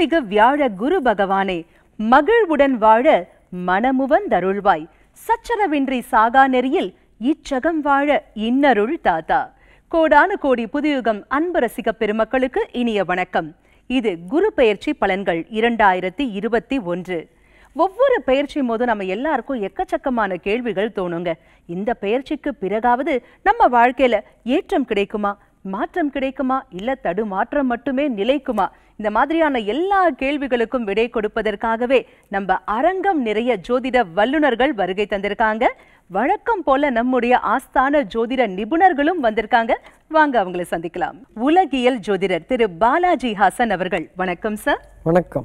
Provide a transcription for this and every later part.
மாண்புமிகு வியாழ குரு பகவானே மகிழ்வுடன் வாழ மனமுவந்தருள்வாய் சச்சரவின்றி சாகா நெறியில் இச்சகம் வாழ இன்னருள் தாத்தா கோடான கோடி புதுயுகம் அன்பு ரசிக பெருமக்களுக்கு இனிய வணக்கம் இது குரு பெயர்ச்சி பலன்கள் இரண்டாயிரத்தி இருபத்தி ஒன்று ஒவ்வொரு பயிற்சி போதும் நம்ம எல்லாருக்கும் எக்கச்சக்கமான கேள்விகள் தோணுங்க இந்த பயிற்சிக்கு பிறகாவது நம்ம வாழ்க்கையில ஏற்றம் கிடைக்குமா மாற்றம் கிடைக்குமா இல்ல தடுமாற்றம் மட்டுமே நிலைக்குமா இந்த மாதிரியான எல்லா கேள்விகளுக்கும் விடை கொடுப்பதற்காகவே நம்ம அரங்கம் நிறைய ஜோதிட வல்லுனர்கள் வருகை தந்திருக்காங்க வழக்கம் போல நம்முடைய ஆஸ்தான ஜோதிட நிபுணர்களும் வந்திருக்காங்க வாங்க அவங்களை சந்திக்கலாம் உலகியல் ஜோதிடர் திரு பாலாஜி ஹாசன் அவர்கள் வணக்கம் சார் வணக்கம்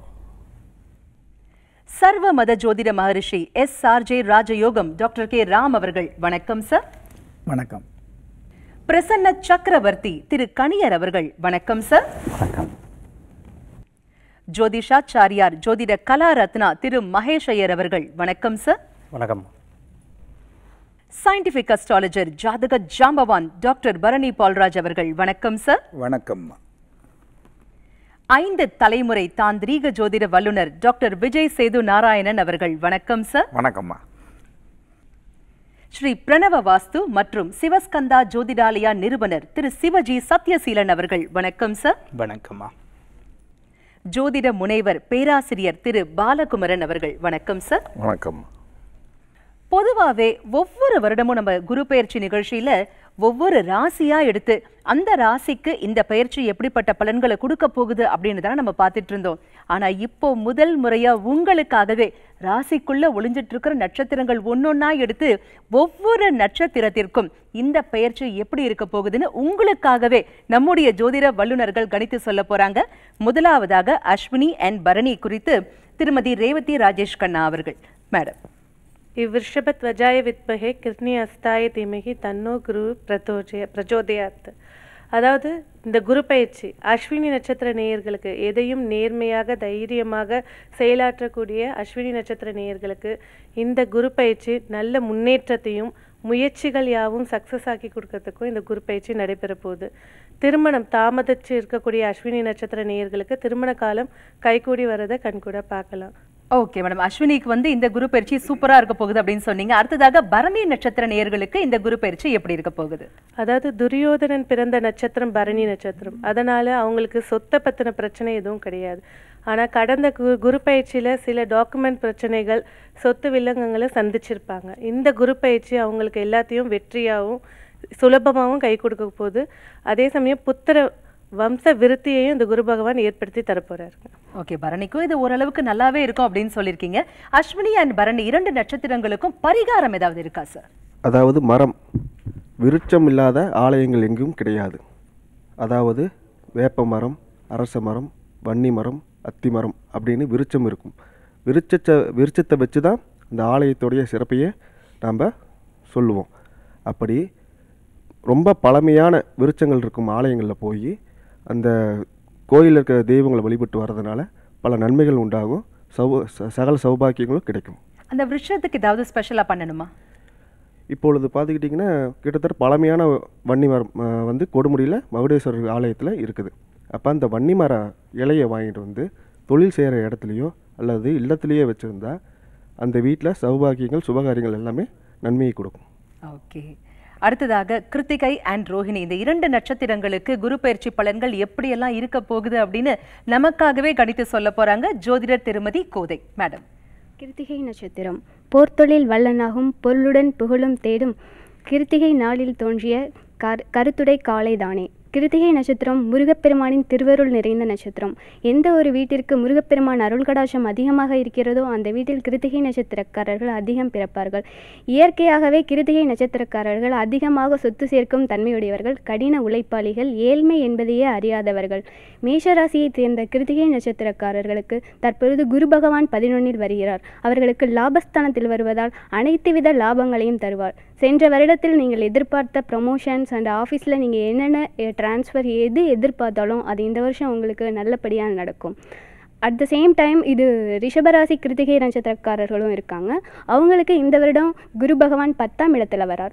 சர்வ மத ஜோதிட மகரிஷி எஸ் ஆர் ஜே ராஜயோகம் டாக்டர் கே ராம் அவர்கள் வணக்கம் சார் வணக்கம் பிரசன்ன சக்கரவர்த்தி திரு கணியர் அவர்கள் வணக்கம் சார் வணக்கம் ஜோதிஷாச்சாரியார் ஜோதிட கலா ரத்னா திரு மகேஷ் ஐயர் அவர்கள் வணக்கம் சார் வணக்கம் சயின்டிபிக் அஸ்ட்ராலஜர் ஜாதக ஜாம்பவான் டாக்டர் பரணி பால்ராஜ் அவர்கள் வணக்கம் சார் வணக்கம் ஐந்து தலைமுறை தாந்திரீக ஜோதிட வல்லுனர் டாக்டர் விஜய் சேது நாராயணன் அவர்கள் வணக்கம் சார் வணக்கம்மா ஸ்ரீ பிரணவ வாஸ்து மற்றும் சிவஸ்கந்தா ஜோதிடாலயா நிறுவனர் திரு சிவஜி சத்யசீலன் அவர்கள் வணக்கம் சார் வணக்கம்மா ஜோதிட முனைவர் பேராசிரியர் திரு பாலகுமரன் அவர்கள் வணக்கம் சார் வணக்கம் பொதுவாவே ஒவ்வொரு வருடமும் நம்ம குரு பெயர்ச்சி நிகழ்ச்சியில ஒவ்வொரு ராசியா எடுத்து அந்த ராசிக்கு இந்த பயிற்சி எப்படிப்பட்ட பலன்களை கொடுக்க போகுது அப்படின்னு தானே நம்ம பார்த்துட்டு இருந்தோம் ஆனா இப்போ முதல் முறையா உங்களுக்காகவே ராசிக்குள்ள ஒளிஞ்சிட்டு இருக்கிற நட்சத்திரங்கள் ஒன்னொன்னா எடுத்து ஒவ்வொரு நட்சத்திரத்திற்கும் இந்த பயிற்சி எப்படி இருக்க போகுதுன்னு உங்களுக்காகவே நம்முடைய ஜோதிட வல்லுநர்கள் கணித்து சொல்ல போறாங்க முதலாவதாக அஸ்வினி அண்ட் பரணி குறித்து திருமதி ரேவதி ராஜேஷ் கண்ணா அவர்கள் மேடம் இவ்விருஷபத்வஜாய வித்மகே கிருஷ்ணி அஸ்தாய தீமகி தன்னோ குரு பிரதோஜய பிரச்சோதயாத் அதாவது இந்த குரு பயிற்சி அஸ்வினி நட்சத்திர நேயர்களுக்கு எதையும் நேர்மையாக தைரியமாக செயலாற்றக்கூடிய அஸ்வினி நட்சத்திர நேயர்களுக்கு இந்த குரு பயிற்சி நல்ல முன்னேற்றத்தையும் முயற்சிகள் யாவும் சக்ஸஸ் ஆக்கி கொடுக்கறதுக்கும் இந்த குரு பயிற்சி நடைபெற போகுது திருமணம் தாமதிச்சு இருக்கக்கூடிய அஸ்வினி நட்சத்திர நேயர்களுக்கு திருமண காலம் கைகூடி வரதை கண்கூட பார்க்கலாம் ஓகே மேடம் அஸ்வினிக்கு வந்து இந்த குரு பயிற்சி சூப்பரா இருக்க போகுது அப்படின்னு சொன்னீங்க அடுத்ததாக பரணி நட்சத்திர நேயர்களுக்கு இந்த குரு பயிற்சி எப்படி இருக்க போகுது அதாவது துரியோதனன் பிறந்த நட்சத்திரம் பரணி நட்சத்திரம் அதனால அவங்களுக்கு சொத்தை பத்தின பிரச்சனை எதுவும் கிடையாது ஆனா கடந்த கு குரு பயிற்சியில சில டாக்குமெண்ட் பிரச்சனைகள் சொத்து வில்லங்கங்களை சந்திச்சிருப்பாங்க இந்த குரு பயிற்சி அவங்களுக்கு எல்லாத்தையும் வெற்றியாகவும் சுலபமாகவும் கை கொடுக்க போகுது அதே சமயம் புத்திர வம்ச விருத்தியையும் இந்த குரு பகவான் ஏற்படுத்தி தரப்போறாருங்க ஓகே பரணிக்கும் இது ஓரளவுக்கு நல்லாவே இருக்கும் அப்படின்னு சொல்லியிருக்கீங்க அஸ்வினி அண்ட் பரணி இரண்டு நட்சத்திரங்களுக்கும் பரிகாரம் ஏதாவது இருக்கா சார் அதாவது மரம் விருட்சம் இல்லாத ஆலயங்கள் எங்கும் கிடையாது அதாவது வேப்ப மரம் அரச மரம் வன்னி மரம் அத்தி மரம் அப்படின்னு விருட்சம் இருக்கும் விருட்சத்தை விருட்சத்தை வச்சு தான் இந்த ஆலயத்துடைய சிறப்பையே நாம் சொல்லுவோம் அப்படி ரொம்ப பழமையான விருட்சங்கள் இருக்கும் ஆலயங்களில் போய் அந்த கோயிலில் இருக்கிற தெய்வங்களை வழிபட்டு வர்றதுனால பல நன்மைகள் உண்டாகும் சௌ ச- சகல சௌபாக்கியங்களும் கிடைக்கும் அந்த விஷயத்துக்கு ஏதாவது ஸ்பெஷலா பண்ணணுமா இப்பொழுது பார்த்துக்கிட்டிங்கன்னா கிட்டத்தட்ட பழமையான வன்னி மரம் ஆ, வந்து கொடுமுடியில் மகுடேஸ்வரர் ஆலயத்தில் இருக்குது அப்போ அந்த வன்னி மர இலையை வாங்கிட்டு வந்து தொழில் செய்கிற இடத்துலையோ அல்லது இல்லத்துலேயோ வச்சுருந்தா அந்த வீட்டில் சௌபாகியங்கள் சுபகாரியங்கள் எல்லாமே நன்மையை கொடுக்கும் ஓகே அடுத்ததாக கிருத்திகை அண்ட் ரோஹிணி இந்த இரண்டு நட்சத்திரங்களுக்கு குரு பயிற்சி பலன்கள் எப்படியெல்லாம் இருக்க போகுது அப்படின்னு நமக்காகவே கணித்து சொல்ல போறாங்க ஜோதிடர் திருமதி கோதை மேடம் கிருத்திகை நட்சத்திரம் போர்த்தொழில் வல்லனாகும் பொருளுடன் புகழும் தேடும் கிருத்திகை நாளில் தோன்றிய கரு கருத்துடை காளைதானே கிருத்திகை நட்சத்திரம் முருகப்பெருமானின் திருவருள் நிறைந்த நட்சத்திரம் எந்த ஒரு வீட்டிற்கு முருகப்பெருமான் அருள் கடாட்சம் அதிகமாக இருக்கிறதோ அந்த வீட்டில் கிருத்திகை நட்சத்திரக்காரர்கள் அதிகம் பிறப்பார்கள் இயற்கையாகவே கிருத்திகை நட்சத்திரக்காரர்கள் அதிகமாக சொத்து சேர்க்கும் தன்மையுடையவர்கள் கடின உழைப்பாளிகள் ஏழ்மை என்பதையே அறியாதவர்கள் மேஷராசியைச் சேர்ந்த கிருத்திகை நட்சத்திரக்காரர்களுக்கு தற்பொழுது குரு பகவான் பதினொன்னில் வருகிறார் அவர்களுக்கு லாபஸ்தானத்தில் வருவதால் அனைத்து வித லாபங்களையும் தருவார் சென்ற வருடத்தில் நீங்கள் எதிர்பார்த்த ப்ரமோஷன்ஸ் அண்ட் ஆஃபீஸில் நீங்கள் என்னென்ன ட்ரான்ஸ்ஃபர் எது எதிர்பார்த்தாலும் அது இந்த வருஷம் உங்களுக்கு நல்லபடியாக நடக்கும் அட் த சேம் டைம் இது ரிஷபராசி கிருத்திகை நட்சத்திரக்காரர்களும் இருக்காங்க அவங்களுக்கு இந்த வருடம் குரு பகவான் பத்தாம் இடத்துல வரார்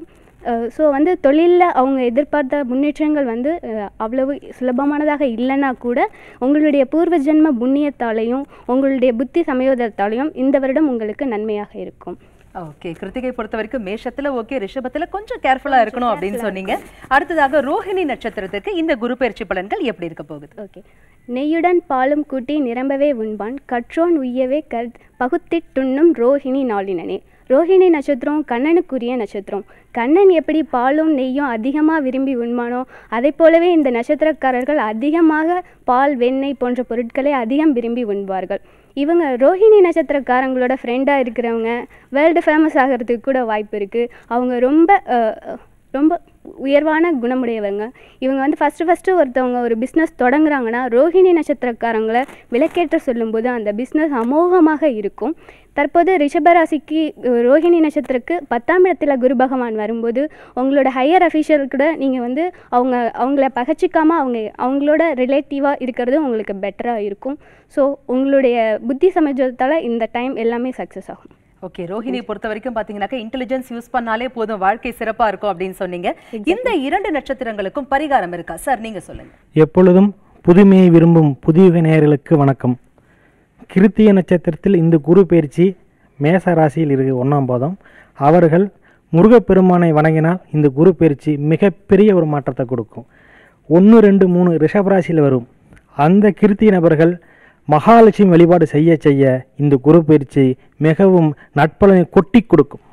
ஸோ வந்து தொழிலில் அவங்க எதிர்பார்த்த முன்னேற்றங்கள் வந்து அஹ், அவ்வளவு சுலபமானதாக இல்லைன்னா கூட உங்களுடைய பூர்வ ஜென்ம புண்ணியத்தாலையும் உங்களுடைய புத்தி சமயோதத்தாலையும் இந்த வருடம் உங்களுக்கு நன்மையாக இருக்கும் ஓகே கிருத்திகை பொறுத்த வரைக்கும் மேஷத்துல ஓகே ரிஷபத்துல கொஞ்சம் கேர்ஃபுல்லா இருக்கணும் அப்படின்னு சொன்னீங்க அடுத்ததாக ரோஹிணி நட்சத்திரத்திற்கு இந்த குரு பயிற்சி பலன்கள் எப்படி இருக்க போகுது ஓகே நெய்யுடன் பாலும் கூட்டி நிரம்பவே உண்பான் கற்றோன் உய்யவே கர் பகுத்திட்டுண்ணும் ரோஹிணி நாளினனே ரோஹிணி நட்சத்திரம் கண்ணனுக்குரிய நட்சத்திரம் கண்ணன் எப்படி பாலும் நெய்யும் அதிகமாக விரும்பி உண்பானோ அதை போலவே இந்த நட்சத்திரக்காரர்கள் அதிகமாக பால் வெண்ணெய் போன்ற பொருட்களை அதிகம் விரும்பி உண்பார்கள் இவங்க ரோஹிணி நட்சத்திரக்காரங்களோட ஃப்ரெண்டாக இருக்கிறவங்க வேர்ல்டு ஃபேமஸ் ஆகிறதுக்கு கூட வாய்ப்பு இருக்குது அவங்க ரொம்ப அஹ், ரொம்ப உயர்வான குணமுடையவங்க இவங்க வந்து ஃபஸ்ட்டு ஃபஸ்ட்டு ஒருத்தவங்க ஒரு பிஸ்னஸ் தொடங்குறாங்கன்னா ரோஹிணி நட்சத்திரக்காரங்களை விளக்கேற்ற சொல்லும்போது அந்த பிஸ்னஸ் அமோகமாக இருக்கும் தற்போது ரிஷபராசிக்கு அஹ், ரோஹிணி நட்சத்திரக்கு பத்தாம் இடத்துல குரு பகவான் வரும்போது உங்களோட ஹையர் அஃபிஷியல் கூட நீங்கள் வந்து அவங்க அவங்கள பகச்சிக்காமல் அவங்க அவங்களோட ரிலேட்டிவாக இருக்கிறது உங்களுக்கு பெட்டராக இருக்கும் ஸோ உங்களுடைய புத்தி சமஜத்தால் இந்த டைம் எல்லாமே சக்ஸஸ் ஆகும் ஓகே ரோஹிணி பொறுத்த வரைக்கும் பாத்தீங்கன்னாக்கா இன்டெலிஜென்ஸ் யூஸ் பண்ணாலே போதும் வாழ்க்கை சிறப்பா இருக்கும் அப்படின்னு சொன்னீங்க இந்த இரண்டு நட்சத்திரங்களுக்கும் பரிகாரம் இருக்கா சார் நீங்க சொல்லுங்க எப்பொழுதும் புதுமையை விரும்பும் புதிய நேயர்களுக்கு வணக்கம் கிருத்திய நட்சத்திரத்தில் இந்த குரு பயிற்சி மேச ராசியில் இருக்கு ஒன்றாம் பாதம் அவர்கள் முருகப்பெருமானை வணங்கினால் இந்த குரு பயிற்சி மிகப்பெரிய ஒரு மாற்றத்தை கொடுக்கும் ஒன்று ரெண்டு மூணு ரிஷபராசியில் வரும் அந்த கிருத்திய நபர்கள் மகாலட்சுமி வழிபாடு செய்ய செய்ய இந்த குரு பயிற்சி மிகவும் நட்பலனை கொட்டி கொடுக்கும்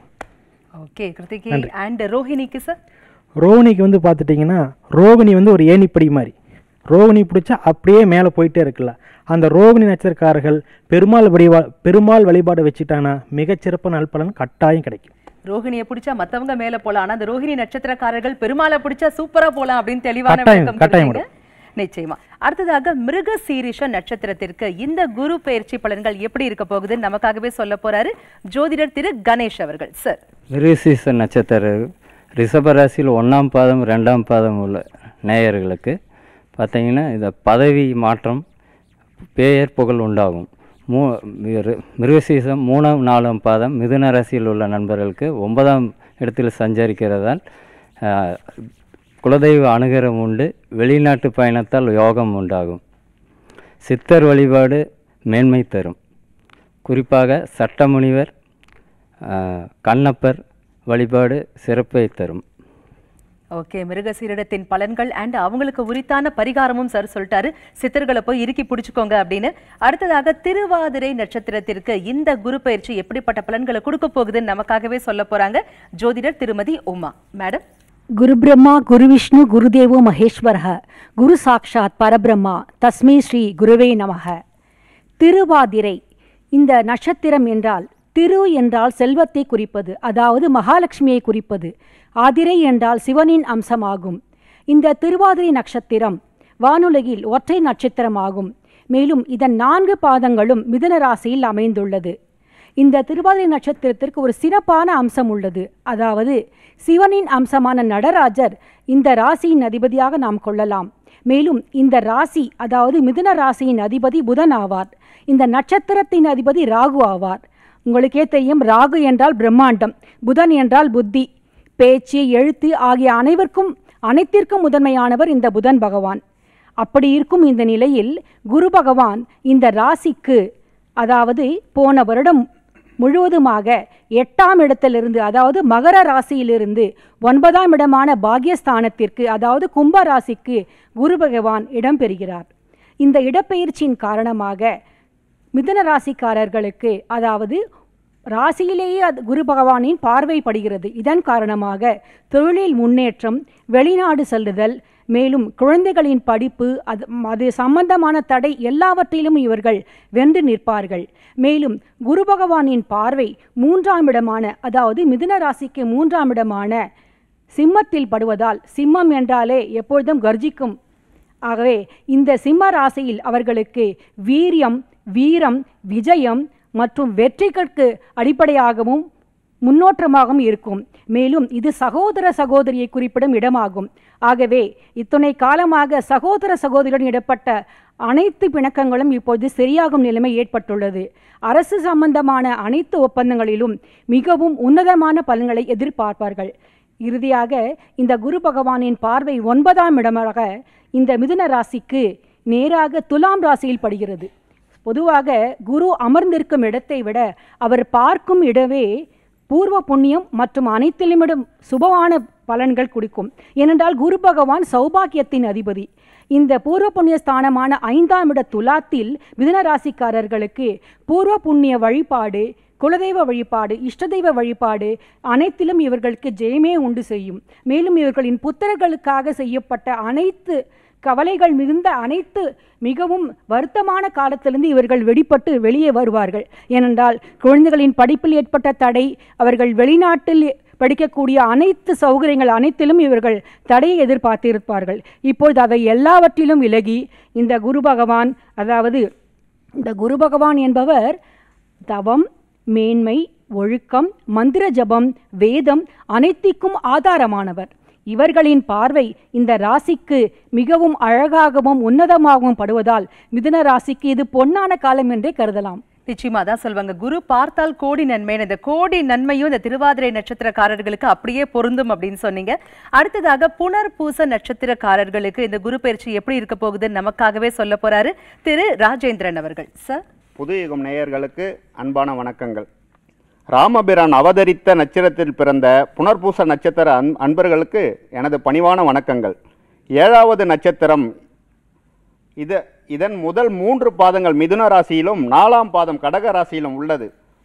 ஓகே கிருத்திகை அண்ட் ரோஹிணிக்கு சார் ரோகிணிக்கு வந்து பார்த்துட்டிங்கன்னா ரோகிணி வந்து ஒரு ஏணிப்படி மாதிரி ரோகிணி பிடிச்சா அப்படியே மேலே போயிட்டே இருக்குல்ல அந்த ரோகிணி நட்சத்திரக்காரர்கள் பெருமாள் வழிபா பெருமாள் வழிபாடு வச்சுட்டாங்கன்னா மிகச்சிறப்பு நல்பலன் கட்டாயம் கிடைக்கும் ரோஹிணியை பிடிச்சா மத்தவங்க மேல போலாம் ஆனா அந்த ரோஹிணி நட்சத்திரக்காரர்கள் பெருமாளை பிடிச்சா சூப்பரா போலாம் அப்படின்னு தெளிவான கட்டாயம், விளக்கம் கட்டாயம் கொடுத்தீங்க. நிச்சயமா அடுத்ததாக மிருக சீரிஷ நட்சத்திரத்திற்கு இந்த குரு பயிற்சி பலன்கள் எப்படி இருக்க போகுதுன்னு நமக்காகவே சொல்ல போறாரு ஜோதிடர் திரு கணேஷ் அவர்கள் சார் மிருகசீச நட்சத்திரம் ரிஷபராசியில் ஒன்றாம் பாதம் ரெண்டாம் பாதம் உள்ள நேயர்களுக்கு பார்த்தீங்கன்னா இந்த பதவி மாற்றம் பெயர் புகழ் உண்டாகும் மூ மிரு- மிருகசீசம் மூணாம் நாலாம் பாதம் மிதுன ராசியில் உள்ள நண்பர்களுக்கு ஒன்பதாம் இடத்தில் சஞ்சரிக்கிறதால் ஆஹ், குலதெய்வ அனுகிரம் உண்டு வெளிநாட்டு பயணத்தால் யோகம் உண்டாகும் சித்தர் வழிபாடு மேன்மை தரும் குறிப்பாக சட்டமுனிவர் ஆஹ், கண்ணப்பர் வழிபாடு சிறப்பை தரும் ஓகே மிருகசீரிடத்தின் பலன்கள் அண்ட் அவங்களுக்கு உரித்தான பரிகாரமும் சார் சொல்லிட்டாரு சித்தர்களை போய் இறுக்கி பிடிச்சுக்கோங்க அப்படின்னு அடுத்ததாக திருவாதிரை நட்சத்திரத்திற்கு இந்த குரு பயிற்சி எப்படிப்பட்ட பலன்களை கொடுக்க போகுதுன்னு நமக்காகவே சொல்ல போறாங்க ஜோதிடர் திருமதி உமா மேடம் गुरुब्रह्मा गुरुविष्णु गुरुदेवो महेश्वरः குரு சாக்ஷாத் பரபிரம்மா தஸ்மை ஸ்ரீ குருவே நமக திருவாதிரை இந்த நட்சத்திரம் என்றால் திரு என்றால் செல்வத்தை குறிப்பது அதாவது மகாலட்சுமியை குறிப்பது ஆதிரை என்றால் சிவனின் அம்சமாகும் இந்த திருவாதிரை நட்சத்திரம் வானுலகில் ஒற்றை நட்சத்திரமாகும் மேலும் இதன் நான்கு பாதங்களும் மிதுன ராசியில் அமைந்துள்ளது இந்த திருவாதிரை நட்சத்திரத்திற்கு ஒரு சிறப்பான அம்சம் உள்ளது அதாவது சிவனின் அம்சமான நடராஜர் இந்த ராசியின் அதிபதியாக நாம் கொள்ளலாம் மேலும் இந்த ராசி அதாவது மிதுன ராசியின் அதிபதி புதன் ஆவார் இந்த நட்சத்திரத்தின் அதிபதி ராகு ஆவார் உங்களுக்கே தெரியும் ராகு என்றால் பிரம்மாண்டம் புதன் என்றால் புத்தி பேச்சு எழுத்து ஆகிய அனைவருக்கும் அனைத்திற்கும் முதன்மையானவர் இந்த புதன் பகவான் அப்படி இருக்கும் இந்த நிலையில் குரு பகவான் இந்த ராசிக்கு அதாவது போன வருடம் முழுவதுமாக எட்டாம் இடத்திலிருந்து அதாவது மகர ராசியிலிருந்து ஒன்பதாம் இடமான பாக்யஸ்தானத்திற்கு அதாவது கும்ப ராசிக்கு குரு பகவான் இடம்பெறுகிறார் இந்த இடப்பெயர்ச்சியின் காரணமாக மிதுன ராசிக்காரர்களுக்கு அதாவது ராசியிலேயே அது குரு பகவானின் பார்வை படுகிறது இதன் காரணமாக தொழிலில் முன்னேற்றம் வெளிநாடு செல்லுதல் மேலும் குழந்தைகளின் படிப்பு அது அது சம்பந்தமான தடை எல்லாவற்றிலும் இவர்கள் வென்று நிற்பார்கள் மேலும் குரு பகவானின் பார்வை மூன்றாம் இடமான அதாவது மிதுன ராசிக்கு மூன்றாம் இடமான சிம்மத்தில் படுவதால் சிம்மம் என்றாலே எப்பொழுதும் கர்ஜிக்கும் ஆகவே இந்த சிம்ம ராசியில் அவர்களுக்கு வீரியம் வீரம் விஜயம் மற்றும் வெற்றிகளுக்கு அடிப்படையாகவும் முன்னோற்றமாகவும் இருக்கும் மேலும் இது சகோதர சகோதரியை குறிப்பிடும் இடமாகும் ஆகவே இத்துணை காலமாக சகோதர சகோதரியுடன் இடப்பட்ட அனைத்து பிணக்கங்களும் இப்போது சரியாகும் நிலைமை ஏற்பட்டுள்ளது அரசு சம்பந்தமான அனைத்து ஒப்பந்தங்களிலும் மிகவும் உன்னதமான பலன்களை எதிர்பார்ப்பார்கள் இறுதியாக இந்த குரு பகவானின் பார்வை ஒன்பதாம் இடமாக இந்த மிதுன ராசிக்கு நேராக துலாம் ராசியில் படுகிறது பொதுவாக குரு அமர்ந்திருக்கும் இடத்தை விட அவர் பார்க்கும் இடமே பூர்வ புண்ணியம் மற்றும் அனைத்திலுமிடும் சுபமான பலன்கள் கொடுக்கும் ஏனென்றால் குரு பகவான் சௌபாக்கியத்தின் அதிபதி இந்த பூர்வ புண்ணிய ஸ்தானமான ஐந்தாம் இட துலாத்தில் மிதுன ராசிக்காரர்களுக்கு பூர்வ புண்ணிய வழிபாடு குலதெய்வ வழிபாடு இஷ்டதெய்வ வழிபாடு அனைத்திலும் இவர்களுக்கு ஜெயமே உண்டு செய்யும் மேலும் இவர்களின் புத்தர்களுக்காக செய்யப்பட்ட அனைத்து கவலைகள் மிகுந்த அனைத்து மிகவும் வருத்தமான காலத்திலிருந்து இவர்கள் வெளிப்பட்டு வெளியே வருவார்கள் ஏனென்றால் குழந்தைகளின் படிப்பில் ஏற்பட்ட தடை அவர்கள் வெளிநாட்டில் படிக்கக்கூடிய அனைத்து சௌகரியங்கள் அனைத்திலும் இவர்கள் தடையை எதிர்பார்த்திருப்பார்கள் இப்பொழுது அவை எல்லாவற்றிலும் விலகி இந்த குரு பகவான் அதாவது இந்த குரு பகவான் என்பவர் தவம் மேன்மை ஒழுக்கம் மந்திர ஜபம் வேதம் அனைத்திற்கும் ஆதாரமானவர் இவர்களின் பார்வை இந்த ராசிக்கு மிகவும் அழகாகவும் உன்னதமாகவும் படுவதால் மிதுன ராசிக்கு இது பொன்னான காலம் என்றே கருதலாம் நிச்சயமா தான் சொல்வாங்க குரு பார்த்தால் கோடி நன்மை இந்த கோடி நன்மையும் இந்த திருவாதிரை நட்சத்திரக்காரர்களுக்கு அப்படியே பொருந்தும் அப்படின்னு சொன்னீங்க அடுத்ததாக புனர்பூச நட்சத்திரக்காரர்களுக்கு இந்த குரு பயிற்சி எப்படி இருக்க போகுதுன்னு நமக்காகவே சொல்ல போறாரு திரு ராஜேந்திரன் அவர்கள் சார் புதுயுகம் நேயர்களுக்கு அன்பான வணக்கங்கள் ராமபிரான் அவதரித்த நட்சத்திரத்தில் பிறந்த புனர்பூச நட்சத்திர அன் அன்பர்களுக்கு எனது பணிவான வணக்கங்கள் ஏழாவது நட்சத்திரம் இது இதன் முதல் மூன்று பாதங்கள் மிதுன ராசியிலும் நாலாம் பாதம் கடக ராசியிலும் உள்ளது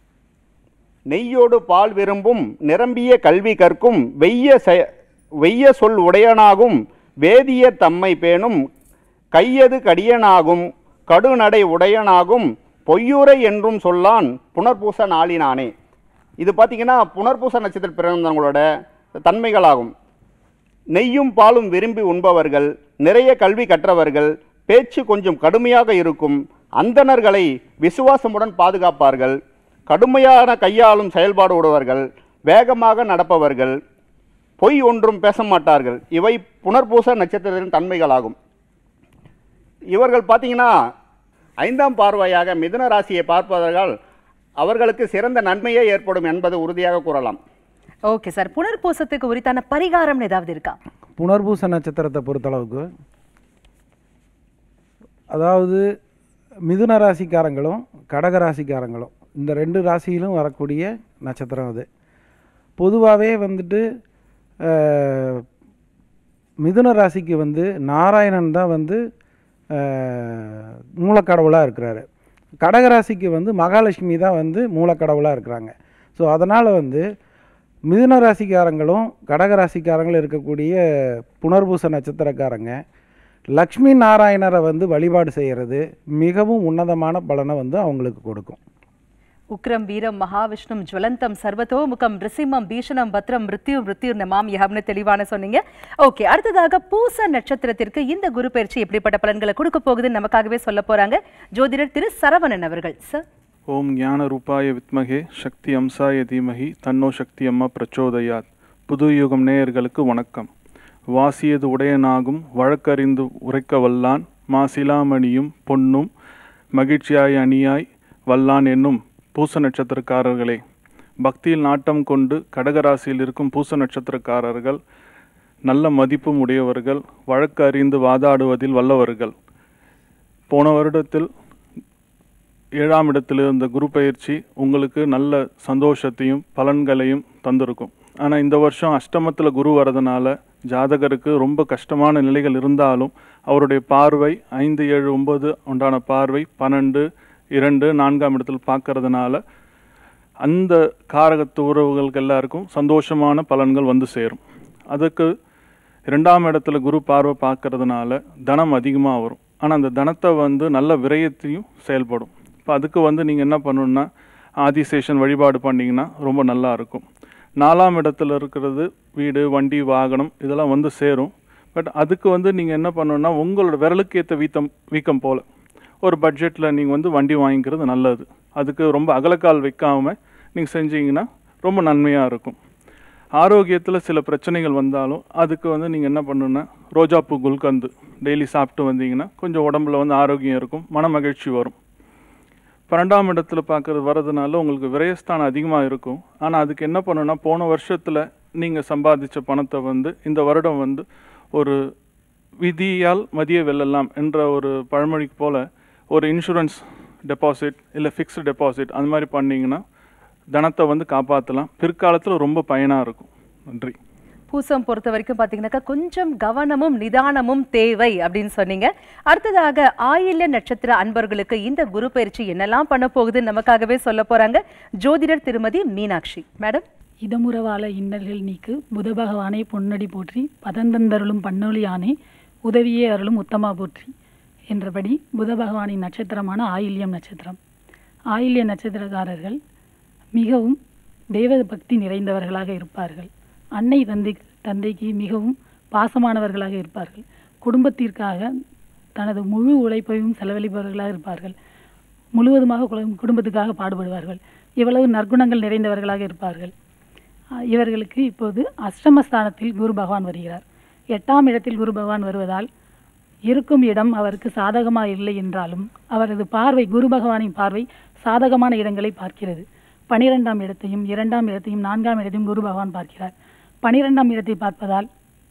நெய்யோடு பால் விரும்பும் நிரம்பிய கல்வி கற்கும் வெய்ய செ- வெய்ய சொல் உடையனாகும் வேதியர் தம்மை பேணும் கையது கடியனாகும் கடுநடை உடையனாகும் பொய்யுரை என்றும் சொல்லான் புனர்பூச நாளினானே இது பார்த்தீங்கன்னா புனர்பூச நட்சத்திர பிறந்தவங்களோட தன்மைகளாகும் நெய்யும் பாலும் விரும்பி உண்பவர்கள் நிறைய கல்வி கற்றவர்கள் பேச்சு கொஞ்சம் கடுமையாக இருக்கும் அந்தணர்களை விசுவாசமுடன் பாதுகாப்பார்கள் கடுமையான கையாளும் செயல்பாடு உடையவர்கள் வேகமாக நடப்பவர்கள் பொய் ஒன்றும் பேச மாட்டார்கள் இவை புனர்பூச நட்சத்திரத்தின் தன்மைகளாகும் இவர்கள் பார்த்தீங்கன்னா ஐந்தாம் பார்வையாக மிதுன ராசியை பார்ப்பவர்கள் அவர்களுக்கு சிறந்த நன்மையே ஏற்படும் என்பது உறுதியாக கூறலாம் ஓகே சார் புனர்பூசத்துக்கு உரித்தான பரிகாரம்னு ஏதாவது இருக்கா புனர்பூச நட்சத்திரத்தை பொறுத்தளவுக்கு அதாவது மிதுன ராசிக்காரங்களும் கடக ராசிக்காரங்களும் இந்த ரெண்டு ராசியிலும் வரக்கூடிய நட்சத்திரம் அது பொதுவாகவே வந்துட்டு அஹ், மிதுன ராசிக்கு வந்து நாராயணன் தான் வந்து அஹ், மூலக்கடவுளாக இருக்கிறாரு கடகராசிக்கு வந்து மகாலட்சுமி தான் வந்து மூலக்கடவுளாக இருக்கிறாங்க ஸோ அதனால் வந்து மிதுன ராசிக்காரங்களும் கடகராசிக்காரங்களும் இருக்கக்கூடிய புனர்பூச நட்சத்திரக்காரங்க லக்ஷ்மி நாராயணரை வந்து வழிபாடு செய்கிறது மிகவும் உன்னதமான பலனை வந்து அவங்களுக்கு கொடுக்கும் உக்ரம் வீரம் மகாவிஷ்ணும் ஜுவலந்தம் சர்வதோமுகம் ரிசிம்மம் பீஷணம் பத்ரம் மிருத்யு மிருத்யு நமாம்யஹம்னு தெளிவான சொன்னீங்க ஓகே அடுத்ததாக பூச நட்சத்திரத்திற்கு இந்த குரு பயிற்சி எப்படிப்பட்ட பலன்களை கொடுக்க போகுதுன்னு நமக்காகவே சொல்ல போறாங்க ஜோதிடர் திரு சரவணன் அவர்கள் சார் ஓம் ஞானரூபாய வித்மகே சக்தி அம்சாய தீமகி தன்னோ சக்தி அம்மா பிரச்சோதயாத் புது யுகம் நேயர்களுக்கு வணக்கம் வாசியது உடையனாகும் வழக்கறிந்து உரைக்க வல்லான் மாசிலாமணியும் பொன்னும் மகிழ்ச்சியாய் அணியாய் வல்லான் என்னும் பூச நட்சத்திரக்காரர்களே பக்தியில் நாட்டம் கொண்டு கடகராசியில் இருக்கும் பூச நட்சத்திரக்காரர்கள் நல்ல மதிப்பும் உடையவர்கள் வழக்கு அறிந்து வாதாடுவதில் வல்லவர்கள் போன வருடத்தில் ஏழாம் இடத்தில் இருந்த குரு பயிற்சி உங்களுக்கு நல்ல சந்தோஷத்தையும் பலன்களையும் தந்திருக்கும் ஆனால் இந்த வருஷம் அஷ்டமத்தில் குரு வரதுனால ஜாதகருக்கு ரொம்ப கஷ்டமான நிலைகள் இருந்தாலும் அவருடைய பார்வை ஐந்து ஏழு ஒன்பது உண்டான பார்வை பன்னெண்டு இரண்டு நான்காம் இடத்தில் பார்க்கறதுனால அந்த காரகத்து உறவுகளுக்கு எல்லாருக்கும் சந்தோஷமான பலன்கள் வந்து சேரும் அதுக்கு ரெண்டாம் இடத்துல குரு பார்வை பார்க்கறதுனால தனம் அதிகமாக வரும் ஆனால் அந்த தனத்தை வந்து நல்ல விரயத்தையும் செயல்படும் இப்போ அதுக்கு வந்து நீங்கள் என்ன பண்ணணும்னா ஆதிசேஷன் வழிபாடு பண்ணிங்கன்னா ரொம்ப நல்லா இருக்கும் நாலாம் இடத்துல இருக்கிறது வீடு வண்டி வாகனம் இதெல்லாம் வந்து சேரும் பட் அதுக்கு வந்து நீங்கள் என்ன பண்ணணும்னா உங்களோட விரலுக்கு ஏற்ற வீத்தம் வீக்கம் போல் ஒரு பட்ஜெட்டில் நீங்கள் வந்து வண்டி வாங்கிக்கிறது நல்லது அதுக்கு ரொம்ப அகலக்கால் வைக்காமல் நீங்கள் செஞ்சீங்கன்னா ரொம்ப நன்மையாக இருக்கும் ஆரோக்கியத்தில் சில பிரச்சனைகள் வந்தாலும் அதுக்கு வந்து நீங்கள் என்ன பண்ணணும்னா ரோஜாப்பூ குல்கந்து டெய்லி சாப்பிட்டு வந்தீங்கன்னா கொஞ்சம் உடம்புல வந்து ஆரோக்கியம் இருக்கும் மன மகிழ்ச்சி வரும் பன்னெண்டாம் இடத்துல பார்க்கறது வரதுனால உங்களுக்கு விரயஸ்தானம் அதிகமாக இருக்கும் ஆனால் அதுக்கு என்ன பண்ணணும்னா போன வருஷத்தில் நீங்கள் சம்பாதிச்ச பணத்தை வந்து இந்த வருடம் வந்து ஒரு விதியால் மதிய வெல்லலாம் என்ற ஒரு பழமொழிக்கு போல் ஒரு இன்சூரன்ஸ் டெபாசிட் இல்லை ஃபிக்ஸ்டு டெபாசிட் அந்த மாதிரி பண்ணிங்கன்னா தனத்தை வந்து காப்பாற்றலாம் பிற்காலத்தில் ரொம்ப பயனாக இருக்கும் நன்றி பூசம் பொறுத்த வரைக்கும் பார்த்தீங்கன்னாக்கா கொஞ்சம் கவனமும் நிதானமும் தேவை அப்படின்னு சொன்னீங்க அடுத்ததாக ஆயில்ய நட்சத்திர அன்பர்களுக்கு இந்த குரு பயிற்சி என்னெல்லாம் பண்ண போகுதுன்னு நமக்காகவே சொல்ல போறாங்க ஜோதிடர் திருமதி மீனாட்சி மேடம் இதமுறவால இன்னல்கள் நீக்கு புத பகவானை பொன்னடி போற்றி பதந்தந்தருளும் பன்னொழியானே உதவியே அருளும் உத்தமா போற்றி என்றபடி புத பகவானின் நட்சத்திரமான ஆயில்யம் நட்சத்திரம் ஆயில்ய நட்சத்திரக்காரர்கள் மிகவும் தெய்வ பக்தி நிறைந்தவர்களாக இருப்பார்கள் அன்னை தந்தை தந்தைக்கு மிகவும் பாசமானவர்களாக இருப்பார்கள் குடும்பத்திற்காக தனது முழு உழைப்பையும் செலவழிப்பவர்களாக இருப்பார்கள் முழுவதுமாக குலம்- குடும்பத்துக்காக பாடுபடுவார்கள் இவ்வளவு நற்குணங்கள் நிறைந்தவர்களாக இருப்பார்கள் அஹ் இவர்களுக்கு இப்போது அஷ்டமஸ்தானத்தில் குரு பகவான் வருகிறார் எட்டாம் இடத்தில் குரு பகவான் வருவதால் இருக்கும் இடம் அவருக்கு சாதகமாக இல்லை என்றாலும் அவரது பார்வை குரு பகவானின் பார்வை சாதகமான இடங்களை பார்க்கிறது பனிரெண்டாம் இடத்தையும் இரண்டாம் இடத்தையும் நான்காம் இடத்தையும் குரு பகவான் பார்க்கிறார் பனிரெண்டாம் இடத்தை பார்ப்பதால்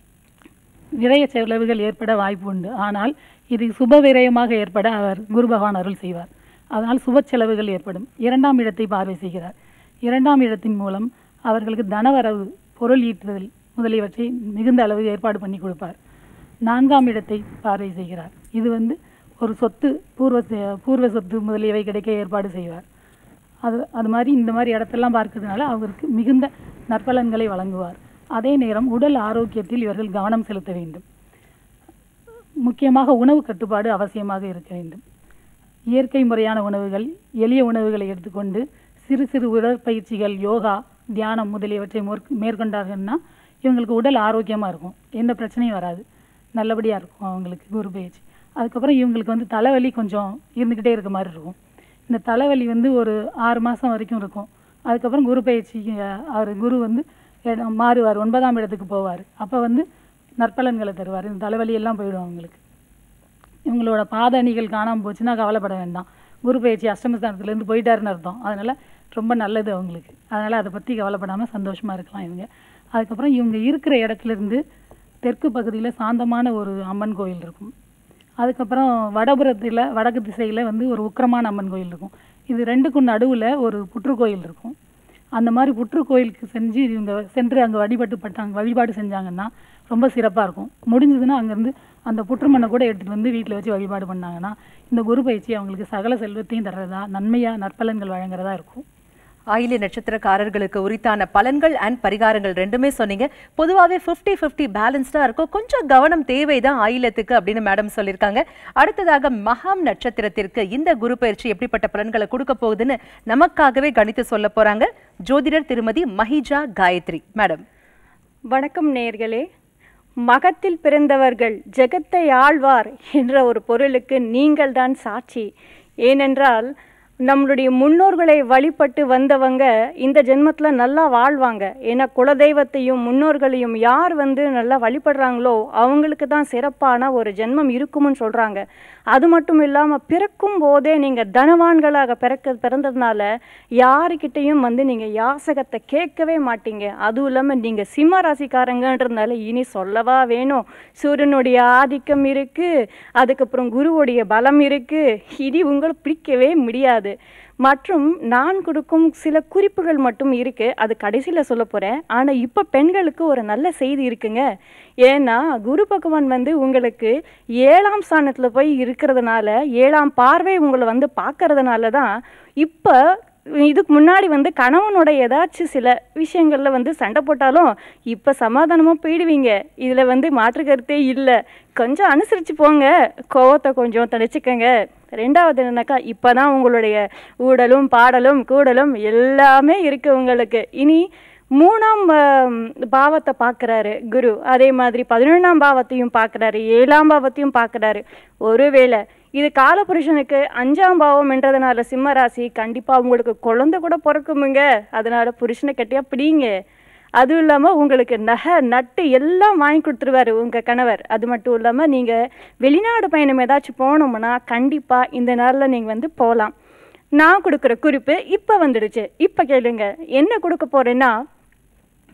விரய செலவுகள் ஏற்பட வாய்ப்பு உண்டு ஆனால் இது சுப விரயமாக ஏற்பட அவர் குரு பகவான் அருள் செய்வார் அதனால் சுப செலவுகள் ஏற்படும் இரண்டாம் இடத்தை பார்வை செய்கிறார் இரண்டாம் இடத்தின் மூலம் அவர்களுக்கு தனவரவு பொருள் ஈட்டுதல் முதலியவற்றை மிகுந்த அளவு ஏற்பாடு பண்ணி கொடுப்பார் நான்காம் இடத்தை பார்வை செய்கிறார் இது வந்து ஒரு சொத்து பூர்வ செ- பூர்வ சொத்து முதலியவை கிடைக்க ஏற்பாடு செய்வார் அது அது மாதிரி இந்த மாதிரி இடத்தெல்லாம் பார்க்கறதுனால அவருக்கு மிகுந்த நற்பலன்களை வழங்குவார் அதே நேரம் உடல் ஆரோக்கியத்தில் இவர்கள் கவனம் செலுத்த வேண்டும் முக்கியமாக உணவு கட்டுப்பாடு அவசியமாக இருக்க வேண்டும் இயற்கை முறையான உணவுகள் எளிய உணவுகளை எடுத்துக்கொண்டு சிறு சிறு உடற்பயிற்சிகள் யோகா தியானம் முதலியவற்றை மேற்- மேற்கொண்டார்கள்னா இவங்களுக்கு உடல் ஆரோக்கியமாக இருக்கும் எந்த பிரச்சனையும் வராது நல்லபடியாக இருக்கும் அவங்களுக்கு குரு பயிற்சி அதுக்கப்புறம் இவங்களுக்கு வந்து தலைவலி கொஞ்சம் இருந்துக்கிட்டே இருக்க மாதிரி இருக்கும் இந்த தலைவலி வந்து ஒரு ஆறு மாதம் வரைக்கும் இருக்கும் அதுக்கப்புறம் குரு பயிற்சி அஹ், அவர் குரு வந்து இடம் மாறுவார் ஒன்பதாம் இடத்துக்கு போவார் அப்போ வந்து நற்பலன்களை தருவார் இந்த தலைவலி எல்லாம் போயிடும் அவங்களுக்கு இவங்களோட பாத அணிகள் காணாமல் போச்சுன்னா கவலைப்பட வேண்டாம் குரு பயிற்சி அஷ்டமஸ்தானத்துலேருந்து போயிட்டாருன்னு அர்த்தம் அதனால் ரொம்ப நல்லது அவங்களுக்கு அதனால் அதை பற்றி கவலைப்படாமல் சந்தோஷமாக இருக்கலாம் இவங்க அதுக்கப்புறம் இவங்க இருக்கிற இடத்துலேருந்து தெற்கு பகுதியில் சாந்தமான ஒரு அம்மன் கோயில் இருக்கும் அதுக்கப்புறம் வடபுறத்தில் வடக்கு திசையில் வந்து ஒரு உக்கிரமான அம்மன் கோயில் இருக்கும் இது ரெண்டுக்கும் நடுவில் ஒரு புற்றுக்கோயில் இருக்கும் அந்த மாதிரி புற்றுக்கோயிலுக்கு செஞ்சு இவங்க சென்று அங்கே வழிபட்டு பட்டாங்க வழிபாடு செஞ்சாங்கன்னா ரொம்ப சிறப்பாக இருக்கும் முடிஞ்சதுன்னா அங்கேருந்து அந்த புற்றுமண்ணை கூட எடுத்துகிட்டு வந்து வீட்டில் வச்சு வழிபாடு பண்ணாங்கன்னா இந்த குரு பயிற்சி அவங்களுக்கு சகல செல்வத்தையும் தர்றதா நன்மையாக நற்பலன்கள் வழங்குறதா இருக்கும் ஆயில்ய நட்சத்திரக்காரர்களுக்கு உரித்தான பலன்கள் அண்ட் பரிகாரங்கள் ரெண்டுமே சொன்னீங்க பொதுவாகவே ஃபிஃப்டி ஃபிஃப்டி பேலன்ஸ்டாக இருக்கும் கொஞ்சம் கவனம் தேவைதான் ஆயில்யத்துக்கு அப்படின்னு மேடம் சொல்லியிருக்காங்க அடுத்ததாக மகாம் நட்சத்திரத்திற்கு இந்த குரு பயிற்சி எப்படிப்பட்ட பலன்களை கொடுக்க போகுதுன்னு நமக்காகவே கணித்து சொல்ல போறாங்க ஜோதிடர் திருமதி மஹிஜா காயத்ரி மேடம் வணக்கம் நேர்களே மகத்தில் பிறந்தவர்கள் ஜெகத்தை ஆழ்வார் என்ற ஒரு பொருளுக்கு நீங்கள்தான் சாட்சி ஏனென்றால் நம்மளுடைய முன்னோர்களை வழிபட்டு வந்தவங்க இந்த ஜென்மத்தில் நல்லா வாழ்வாங்க ஏன்னா குலதெய்வத்தையும் முன்னோர்களையும் யார் வந்து நல்லா வழிபடுறாங்களோ அவங்களுக்கு தான் சிறப்பான ஒரு ஜென்மம் இருக்கும்னு சொல்கிறாங்க அது மட்டும் இல்லாமல் பிறக்கும் போதே நீங்கள் தனவான்களாக பிறக்க பிறந்ததுனால யாருக்கிட்டையும் வந்து நீங்கள் யாசகத்தை கேட்கவே மாட்டீங்க அதுவும் இல்லாமல் நீங்கள் சிம்ம ராசிக்காரங்கன்றதுனால இனி சொல்லவா வேணும் சூரியனுடைய ஆதிக்கம் இருக்குது அதுக்கப்புறம் குருவுடைய பலம் இருக்குது இனி உங்களை பிடிக்கவே முடியாது மற்றும் நான் கொடுக்கும் சில குறிப்புகள் மட்டும் இருக்கு அது கடைசியில் சொல்ல போகிறேன் ஆனால் இப்போ பெண்களுக்கு ஒரு நல்ல செய்தி இருக்குங்க ஏன்னா குரு பகவான் வந்து உங்களுக்கு ஏழாம் ஸ்தானத்தில் போய் இருக்கிறதுனால ஏழாம் பார்வை உங்களை வந்து பார்க்கறதுனால தான் இப்போ இதுக்கு முன்னாடி வந்து கணவனோட ஏதாச்சும் சில விஷயங்கள்ல வந்து சண்டை போட்டாலும் இப்போ சமாதானமாக போயிடுவீங்க இதில் வந்து மாற்று கருத்தே இல்லை கொஞ்சம் அனுசரித்து போங்க கோவத்தை கொஞ்சம் தணிச்சுக்கங்க ரெண்டாவது என்னன்னாக்கா இப்போ தான் உங்களுடைய ஊடலும் பாடலும் கூடலும் எல்லாமே இருக்குது உங்களுக்கு இனி மூணாம் ஆம், பாவத்தை பார்க்குறாரு குரு அதே மாதிரி பதினொன்றாம் பாவத்தையும் பார்க்குறாரு ஏழாம் பாவத்தையும் பார்க்குறாரு ஒருவேளை இது காலபுருஷனுக்கு அஞ்சாம் பாவம் என்றதுனால சிம்ம ராசி கண்டிப்பாக உங்களுக்கு குழந்தை கூட பிறக்குமுங்க அதனால புருஷனை கட்டியா பிடிங்க அதுவும் இல்லாமல் உங்களுக்கு நகை நட்டு எல்லாம் வாங்கி கொடுத்துருவாரு உங்கள் கணவர் அது மட்டும் இல்லாமல் நீங்கள் வெளிநாடு பயணம் ஏதாச்சும் போனோம்னா கண்டிப்பாக இந்த நாளில் நீங்கள் வந்து போகலாம் நான் கொடுக்குற குறிப்பு இப்போ வந்துடுச்சு இப்போ கேளுங்க என்ன கொடுக்க போகிறேன்னா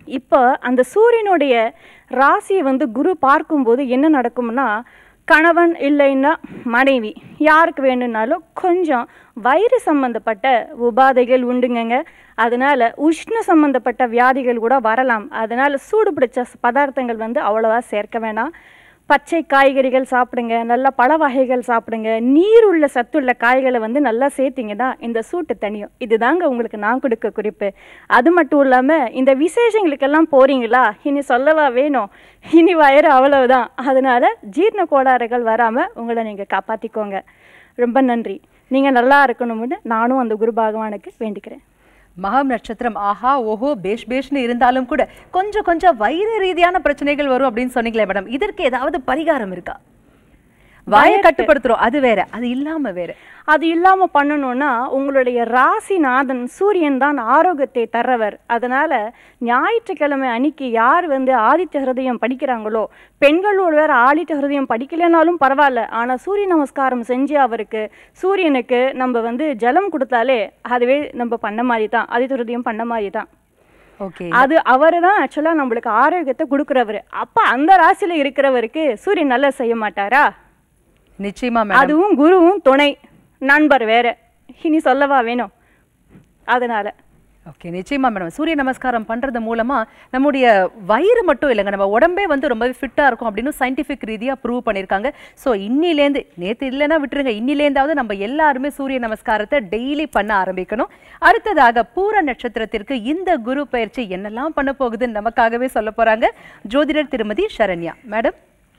இப்போ அந்த சூரியனுடைய ராசியை வந்து குரு பார்க்கும்போது என்ன நடக்கும்னா கணவன் இல்லைன்னா மனைவி யாருக்கு வேணும்னாலும் கொஞ்சம் வயிறு சம்பந்தப்பட்ட உபாதைகள் உண்டுங்கங்க அதனால உஷ்ண சம்பந்தப்பட்ட வியாதிகள் கூட வரலாம் அதனால சூடு பிடிச்ச பதார்த்தங்கள் வந்து அவ்வளவா சேர்க்க வேணாம் பச்சை காய்கறிகள் சாப்பிடுங்க நல்ல பழ வகைகள் சாப்பிடுங்க நீர் உள்ள சத்துள்ள காய்களை வந்து நல்லா சேர்த்தீங்கன்னா இந்த சூட்டு தனியும் இதுதாங்க உங்களுக்கு நான் கொடுக்க குறிப்பு அது மட்டும் இல்லாமல் இந்த விசேஷங்களுக்கெல்லாம் போறீங்களா இனி சொல்லவா வேணும் இனி வயிறு அவ்வளவுதான் அதனால ஜீரண கோளாறுகள் வராமல் உங்களை நீங்கள் காப்பாற்றிக்கோங்க ரொம்ப நன்றி நீங்கள் நல்லா இருக்கணும்னு நானும் அந்த குரு பகவானுக்கு வேண்டிக்கிறேன் மகம் நட்சத்திரம் ஆஹா ஓஹோ பேஷ் பேஷ்னு இருந்தாலும் கூட கொஞ்சம் கொஞ்சம் வயிறு ரீதியான பிரச்சனைகள் வரும் அப்படின்னு சொன்னீங்களே மேடம் இதற்கு ஏதாவது பரிகாரம் இருக்கா வாயை வயருக்கு- கட்டுப்படுத்துறோம் அது வேற அது இல்லாம வேற அது இல்லாமல் பண்ணணும்னா உங்களுடைய ராசிநாதன் சூரியன் தான் ஆரோக்கியத்தை தர்றவர் அதனால ஞாயிற்றுக்கிழமை அன்னைக்கு யார் வந்து ஆதித்ய ஹிருதயம் படிக்கிறாங்களோ பெண்களோட வேற ஆதித்ய ஹிருதயம் படிக்கலைனாலும் பரவாயில்ல ஆனால் சூரிய நமஸ்காரம் செஞ்சு அவருக்கு சூரியனுக்கு நம்ம வந்து ஜலம் கொடுத்தாலே அதுவே நம்ம பண்ண மாதிரி தான் ஆதித்ய ஹிருதயம் பண்ண மாதிரி தான் ஓகே அது அவர் தான் ஆக்சுவலாக நம்மளுக்கு ஆரோக்கியத்தை கொடுக்குறவர் அப்போ அந்த ராசியில் இருக்கிறவருக்கு சூரியன் நல்லா செய்ய மாட்டாரா நிச்சயமா மேடம் அதுவும் குருவும் துணை நண்பர் வேற இனி சொல்லவா வேணும் அதனால ஓகே நிச்சயமா மேடம் சூரிய நமஸ்காரம் பண்றது மூலமா நம்முடைய வயிறு மட்டும் இல்லைங்க நம்ம உடம்பே வந்து ரொம்பவே ஃபிட்டா இருக்கும் அப்படின்னு சயின்டிஃபிக் ரீதியா ப்ரூவ் பண்ணியிருக்காங்க ஸோ இன்னிலேருந்து நேத்து இல்லைன்னா விட்டுருங்க இன்னிலேருந்தாவது நம்ம எல்லாருமே சூரிய நமஸ்காரத்தை டெய்லி பண்ண ஆரம்பிக்கணும் அடுத்ததாக பூர நட்சத்திரத்திற்கு இந்த குரு பயிற்சி என்னெல்லாம் பண்ண போகுதுன்னு நமக்காகவே சொல்ல போறாங்க ஜோதிடர் திருமதி சரண்யா மேடம்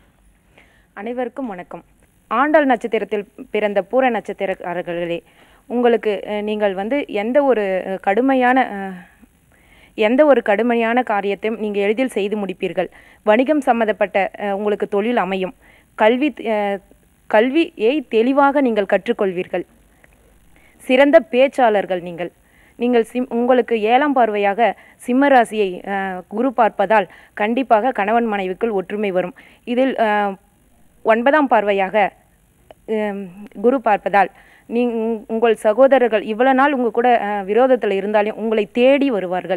அனைவருக்கும் வணக்கம் ஆண்டாள் நட்சத்திரத்தில் பிறந்த பூர நட்சத்திரக்காரர்களே உங்களுக்கு அஹ், நீங்கள் வந்து எந்த ஒரு அஹ், கடுமையான அஹ், எந்த ஒரு கடுமையான காரியத்தையும் நீங்கள் எளிதில் செய்து முடிப்பீர்கள் வணிகம் சம்மந்தப்பட்ட அஹ், உங்களுக்கு தொழில் அமையும் கல்வி அஹ், கல்வியை தெளிவாக நீங்கள் கற்றுக்கொள்வீர்கள் சிறந்த பேச்சாளர்கள் நீங்கள் நீங்கள் சிம் உங்களுக்கு ஏழாம் பார்வையாக சிம்ம ராசியை அஹ், குரு பார்ப்பதால் கண்டிப்பாக கணவன் மனைவிக்குள் ஒற்றுமை வரும் இதில் அஹ், ஒன்பதாம் பார்வையாக ஹம், குரு பார்ப்பதால் நீ உங்- உங்கள் சகோதரர்கள் இவ்வளவு நாள் உங்க கூட விரோதத்தில் இருந்தாலும் உங்களை தேடி வருவார்கள்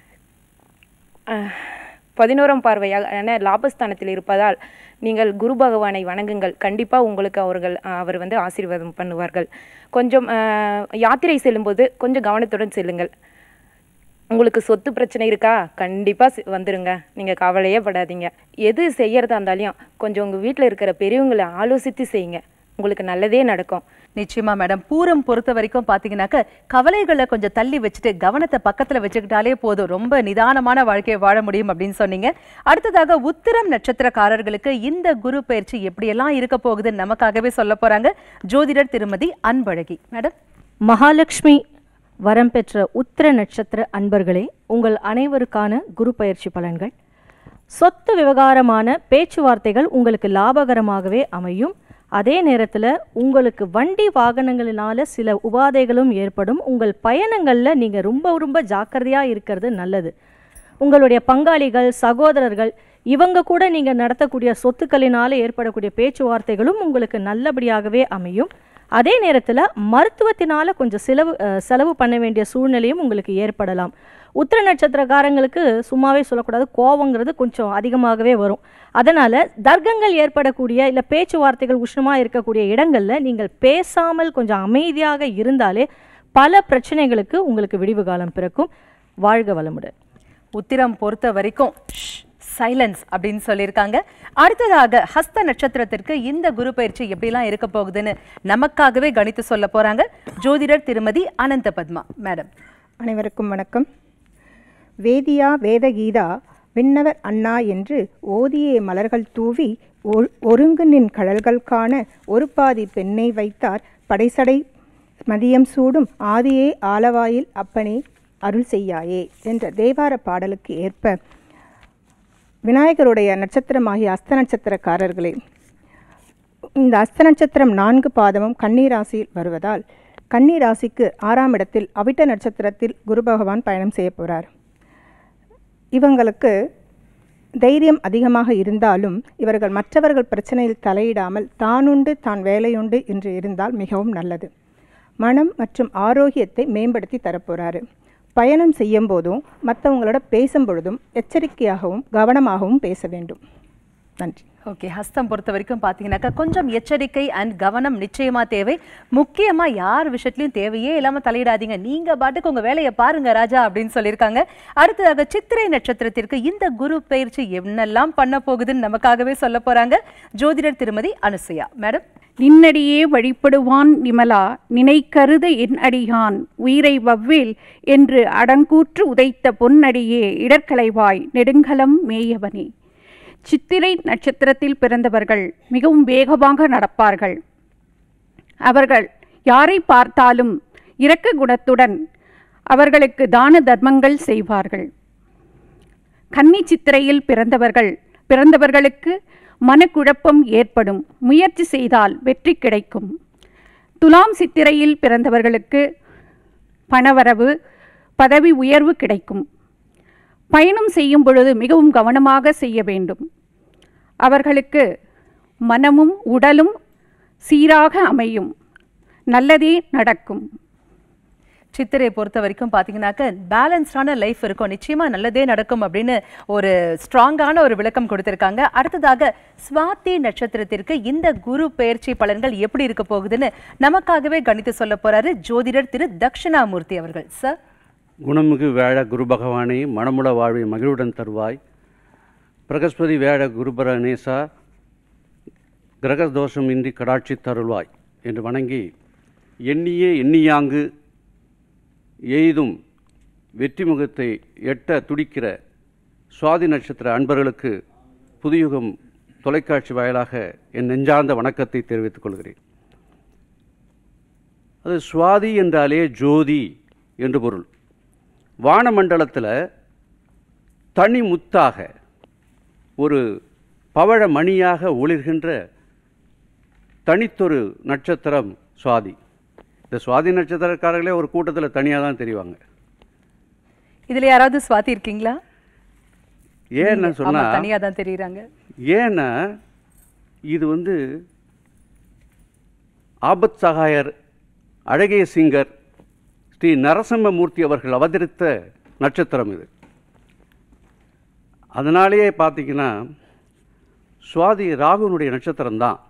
அஹ், பதினோராம் பார்வையாக லாபஸ்தானத்தில் இருப்பதால் நீங்கள் குரு பகவானை வணங்குங்கள் கண்டிப்பாக உங்களுக்கு அவர்கள் அஹ், அவர் வந்து ஆசீர்வாதம் பண்ணுவார்கள் கொஞ்சம் அஹ், யாத்திரை செல்லும்போது கொஞ்சம் கவனத்துடன் செல்லுங்கள் உங்களுக்கு சொத்து பிரச்சனை இருக்கா கண்டிப்பாக வந்துருங்க நீங்கள் கவலையே படாதீங்க எது செய்யறதா இருந்தாலும் கொஞ்சம் உங்கள் வீட்டில் இருக்கிற பெரியவங்களை ஆலோசித்து செய்யுங்க உங்களுக்கு நல்லதே நடக்கும் நிச்சயமா மேடம் பூரம் பொறுத்த வரைக்கும் பாத்தீங்கன்னாக்க கவலைகளை கொஞ்சம் தள்ளி வச்சுட்டு கவனத்தை பக்கத்துல வச்சுக்கிட்டாலே போதும் ரொம்ப நிதானமான வாழ்க்கையை வாழ முடியும் அப்படின்னு சொன்னீங்க அடுத்ததாக உத்திரம் நட்சத்திரக்காரர்களுக்கு இந்த குரு பயிற்சி எப்படியெல்லாம் இருக்க போகுதுன்னு நமக்காகவே சொல்ல போறாங்க ஜோதிடர் திருமதி அன்பழகி மேடம் மகாலட்சுமி வரம் பெற்ற உத்திர நட்சத்திர அன்பர்களே உங்கள் அனைவருக்கான குரு பயிற்சி பலன்கள் சொத்து விவகாரமான பேச்சுவார்த்தைகள் உங்களுக்கு லாபகரமாகவே அமையும் அதே நேரத்தில் உங்களுக்கு வண்டி வாகனங்களினால சில உபாதைகளும் ஏற்படும் உங்கள் பயணங்களில் நீங்கள் ரொம்ப ரொம்ப ஜாக்கிரதையாக இருக்கிறது நல்லது உங்களுடைய பங்காளிகள் சகோதரர்கள் இவங்க கூட நீங்கள் நடத்தக்கூடிய சொத்துக்களினால ஏற்படக்கூடிய பேச்சுவார்த்தைகளும் உங்களுக்கு நல்லபடியாகவே அமையும் அதே நேரத்தில் மருத்துவத்தினால கொஞ்சம் செலவு அஹ், செலவு பண்ண வேண்டிய சூழ்நிலையும் உங்களுக்கு ஏற்படலாம் உத்திர நட்சத்திரக்காரங்களுக்கு சும்மாவே சொல்லக்கூடாது கோவங்கிறது கொஞ்சம் அதிகமாகவே வரும் அதனால் தர்க்கங்கள் ஏற்படக்கூடிய இல்லை பேச்சுவார்த்தைகள் உஷ்ணமாக இருக்கக்கூடிய இடங்களில் நீங்கள் பேசாமல் கொஞ்சம் அமைதியாக இருந்தாலே பல பிரச்சனைகளுக்கு உங்களுக்கு விடிவு காலம் பிறக்கும் வாழ்க வளமுடன் உத்திரம் பொறுத்த வரைக்கும் சைலன்ஸ் அப்படின்னு சொல்லியிருக்காங்க அடுத்ததாக ஹஸ்த நட்சத்திரத்திற்கு இந்த குரு பயிற்சி எப்படிலாம் இருக்க போகுதுன்னு நமக்காகவே கணித்து சொல்ல போறாங்க ஜோதிடர் திருமதி அனந்த பத்மா மேடம் அனைவருக்கும் வணக்கம் வேதியா வேதகீதா விண்ணவர் அண்ணா என்று ஓதியே மலர்கள் தூவி ஒ- ஒருங்கு நின் கழல்கள் காண ஒரு பாதி பெண்ணை வைத்தார் படைசடை மதியம் சூடும் ஆதியே ஆலவாயில் அப்பனே அருள் செய்யாயே என்ற தேவார பாடலுக்கு ஏற்ப விநாயகருடைய நட்சத்திரமாகிய அஸ்த நட்சத்திரக்காரர்களே இந்த அஸ்த நட்சத்திரம் நான்கு பாதமும் கன்னி ராசியில் வருவதால் கன்னி ராசிக்கு ஆறாம் இடத்தில் அவிட்ட நட்சத்திரத்தில் குரு பகவான் பயணம் செய்ய போகிறார் இவங்களுக்கு தைரியம் அதிகமாக இருந்தாலும் இவர்கள் மற்றவர்கள் பிரச்சனையில் தலையிடாமல் தானுண்டு தான் வேலையுண்டு என்று இருந்தால் மிகவும் நல்லது மனம் மற்றும் ஆரோக்கியத்தை மேம்படுத்தி தரப்போகிறாரு பயணம் செய்யும் போதும் மற்றவங்களோட பேசும் பொழுதும் எச்சரிக்கையாகவும் கவனமாகவும் பேச வேண்டும் நன்றி ஓகே ஹஸ்தம் பொறுத்த வரைக்கும் பார்த்தீங்கன்னாக்கா கொஞ்சம் எச்சரிக்கை அண்ட் கவனம் நிச்சயமா தேவை முக்கியமா யார் விஷயத்துலையும் தேவையே இல்லாம தலையிடாதீங்க நீங்க பாட்டுக்கு உங்க வேலையை பாருங்க ராஜா அப்படின்னு சொல்லியிருக்காங்க அடுத்ததாக சித்திரை நட்சத்திரத்திற்கு இந்த குரு பயிற்சி என்னெல்லாம் பண்ண போகுதுன்னு நமக்காகவே சொல்ல போறாங்க ஜோதிடர் திருமதி அனுசுயா மேடம் நின்னடியே வழிபடுவான் நிமலா நினைக்கருத என் அடியான் உயிரை வவ்வேல் என்று அடங்கூற்று உதைத்த பொன்னடியே இடர்களைவாய் நெடுங்கலம் மேயவனே சித்திரை நட்சத்திரத்தில் பிறந்தவர்கள் மிகவும் வேகமாக நடப்பார்கள் அவர்கள் யாரை பார்த்தாலும் இரக்க குணத்துடன் அவர்களுக்கு தான தர்மங்கள் செய்வார்கள் கன்னி சித்திரையில் பிறந்தவர்கள் பிறந்தவர்களுக்கு மனக்குழப்பம் ஏற்படும் முயற்சி செய்தால் வெற்றி கிடைக்கும் துலாம் சித்திரையில் பிறந்தவர்களுக்கு பணவரவு பதவி உயர்வு கிடைக்கும் பயணம் செய்யும் பொழுது மிகவும் கவனமாக செய்ய வேண்டும் அவர்களுக்கு மனமும் உடலும் சீராக அமையும் நல்லதே நடக்கும் சித்திரையை பொறுத்த வரைக்கும் பார்த்தீங்கன்னாக்க பேலன்ஸ்டான லைஃப் இருக்கும் நிச்சயமா நல்லதே நடக்கும் அப்படின்னு ஒரு ஸ்ட்ராங்கான ஒரு விளக்கம் கொடுத்திருக்காங்க அடுத்ததாக சுவாதி நட்சத்திரத்திற்கு இந்த குரு பெயர்ச்சி பலன்கள் எப்படி இருக்க போகுதுன்னு நமக்காகவே கணித்து சொல்ல போறாரு ஜோதிடர் திரு தட்சிணாமூர்த்தி அவர்கள் சார் குணமிகு வேழ குரு பகவானே மனமுள வாழ்வை மகிழ்வுடன் தருவாய் பிரகஸ்பதி வேழ குருபர நேசா கிரக தோஷம் இன்றி கடாட்சி தருள்வாய் என்று வணங்கி எண்ணியே எண்ணியாங்கு எய்தும் வெற்றி முகத்தை எட்ட துடிக்கிற சுவாதி நட்சத்திர அன்பர்களுக்கு புதுயுகம் தொலைக்காட்சி வாயிலாக என் நெஞ்சார்ந்த வணக்கத்தை தெரிவித்துக் கொள்கிறேன் அது சுவாதி என்றாலே ஜோதி என்று பொருள் வானமண்டலத்தில் தனி முத்தாக ஒரு பவழ மணியாக ஒளிர்கின்ற தனித்தொரு நட்சத்திரம் சுவாதி இந்த சுவாதி நட்சத்திரக்காரர்களே ஒரு கூட்டத்தில் தனியாக தான் தெரிவாங்க இதுல யாராவது சுவாதி இருக்கீங்களா ஏன்னு ஆமா, சொன்னால் தனியா தான் தெரியுறாங்க ஏன்னா இது வந்து ஆபத் சகாயர் அழகிய சிங்கர் ஸ்ரீ நரசிம்மமூர்த்தி அவர்கள் அவதரித்த நட்சத்திரம் இது அதனாலேயே பார்த்தீங்கன்னா சுவாதி ராகுனுடைய நட்சத்திரம்தான்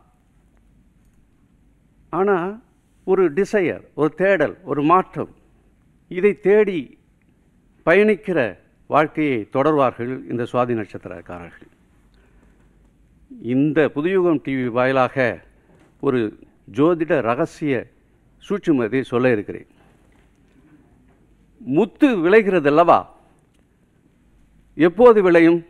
ஆனால் ஒரு டிசையர் ஒரு தேடல் ஒரு மாற்றம் இதை தேடி பயணிக்கிற வாழ்க்கையை தொடர்வார்கள் இந்த சுவாதி நட்சத்திரக்காரர்கள் இந்த புதுயுகம் டிவி வாயிலாக ஒரு ஜோதிட ரகசிய சூட்சுமத்தை சொல்ல இருக்கிறேன் முத்து விளைகிறது அல்லவா எப்போது விளையும்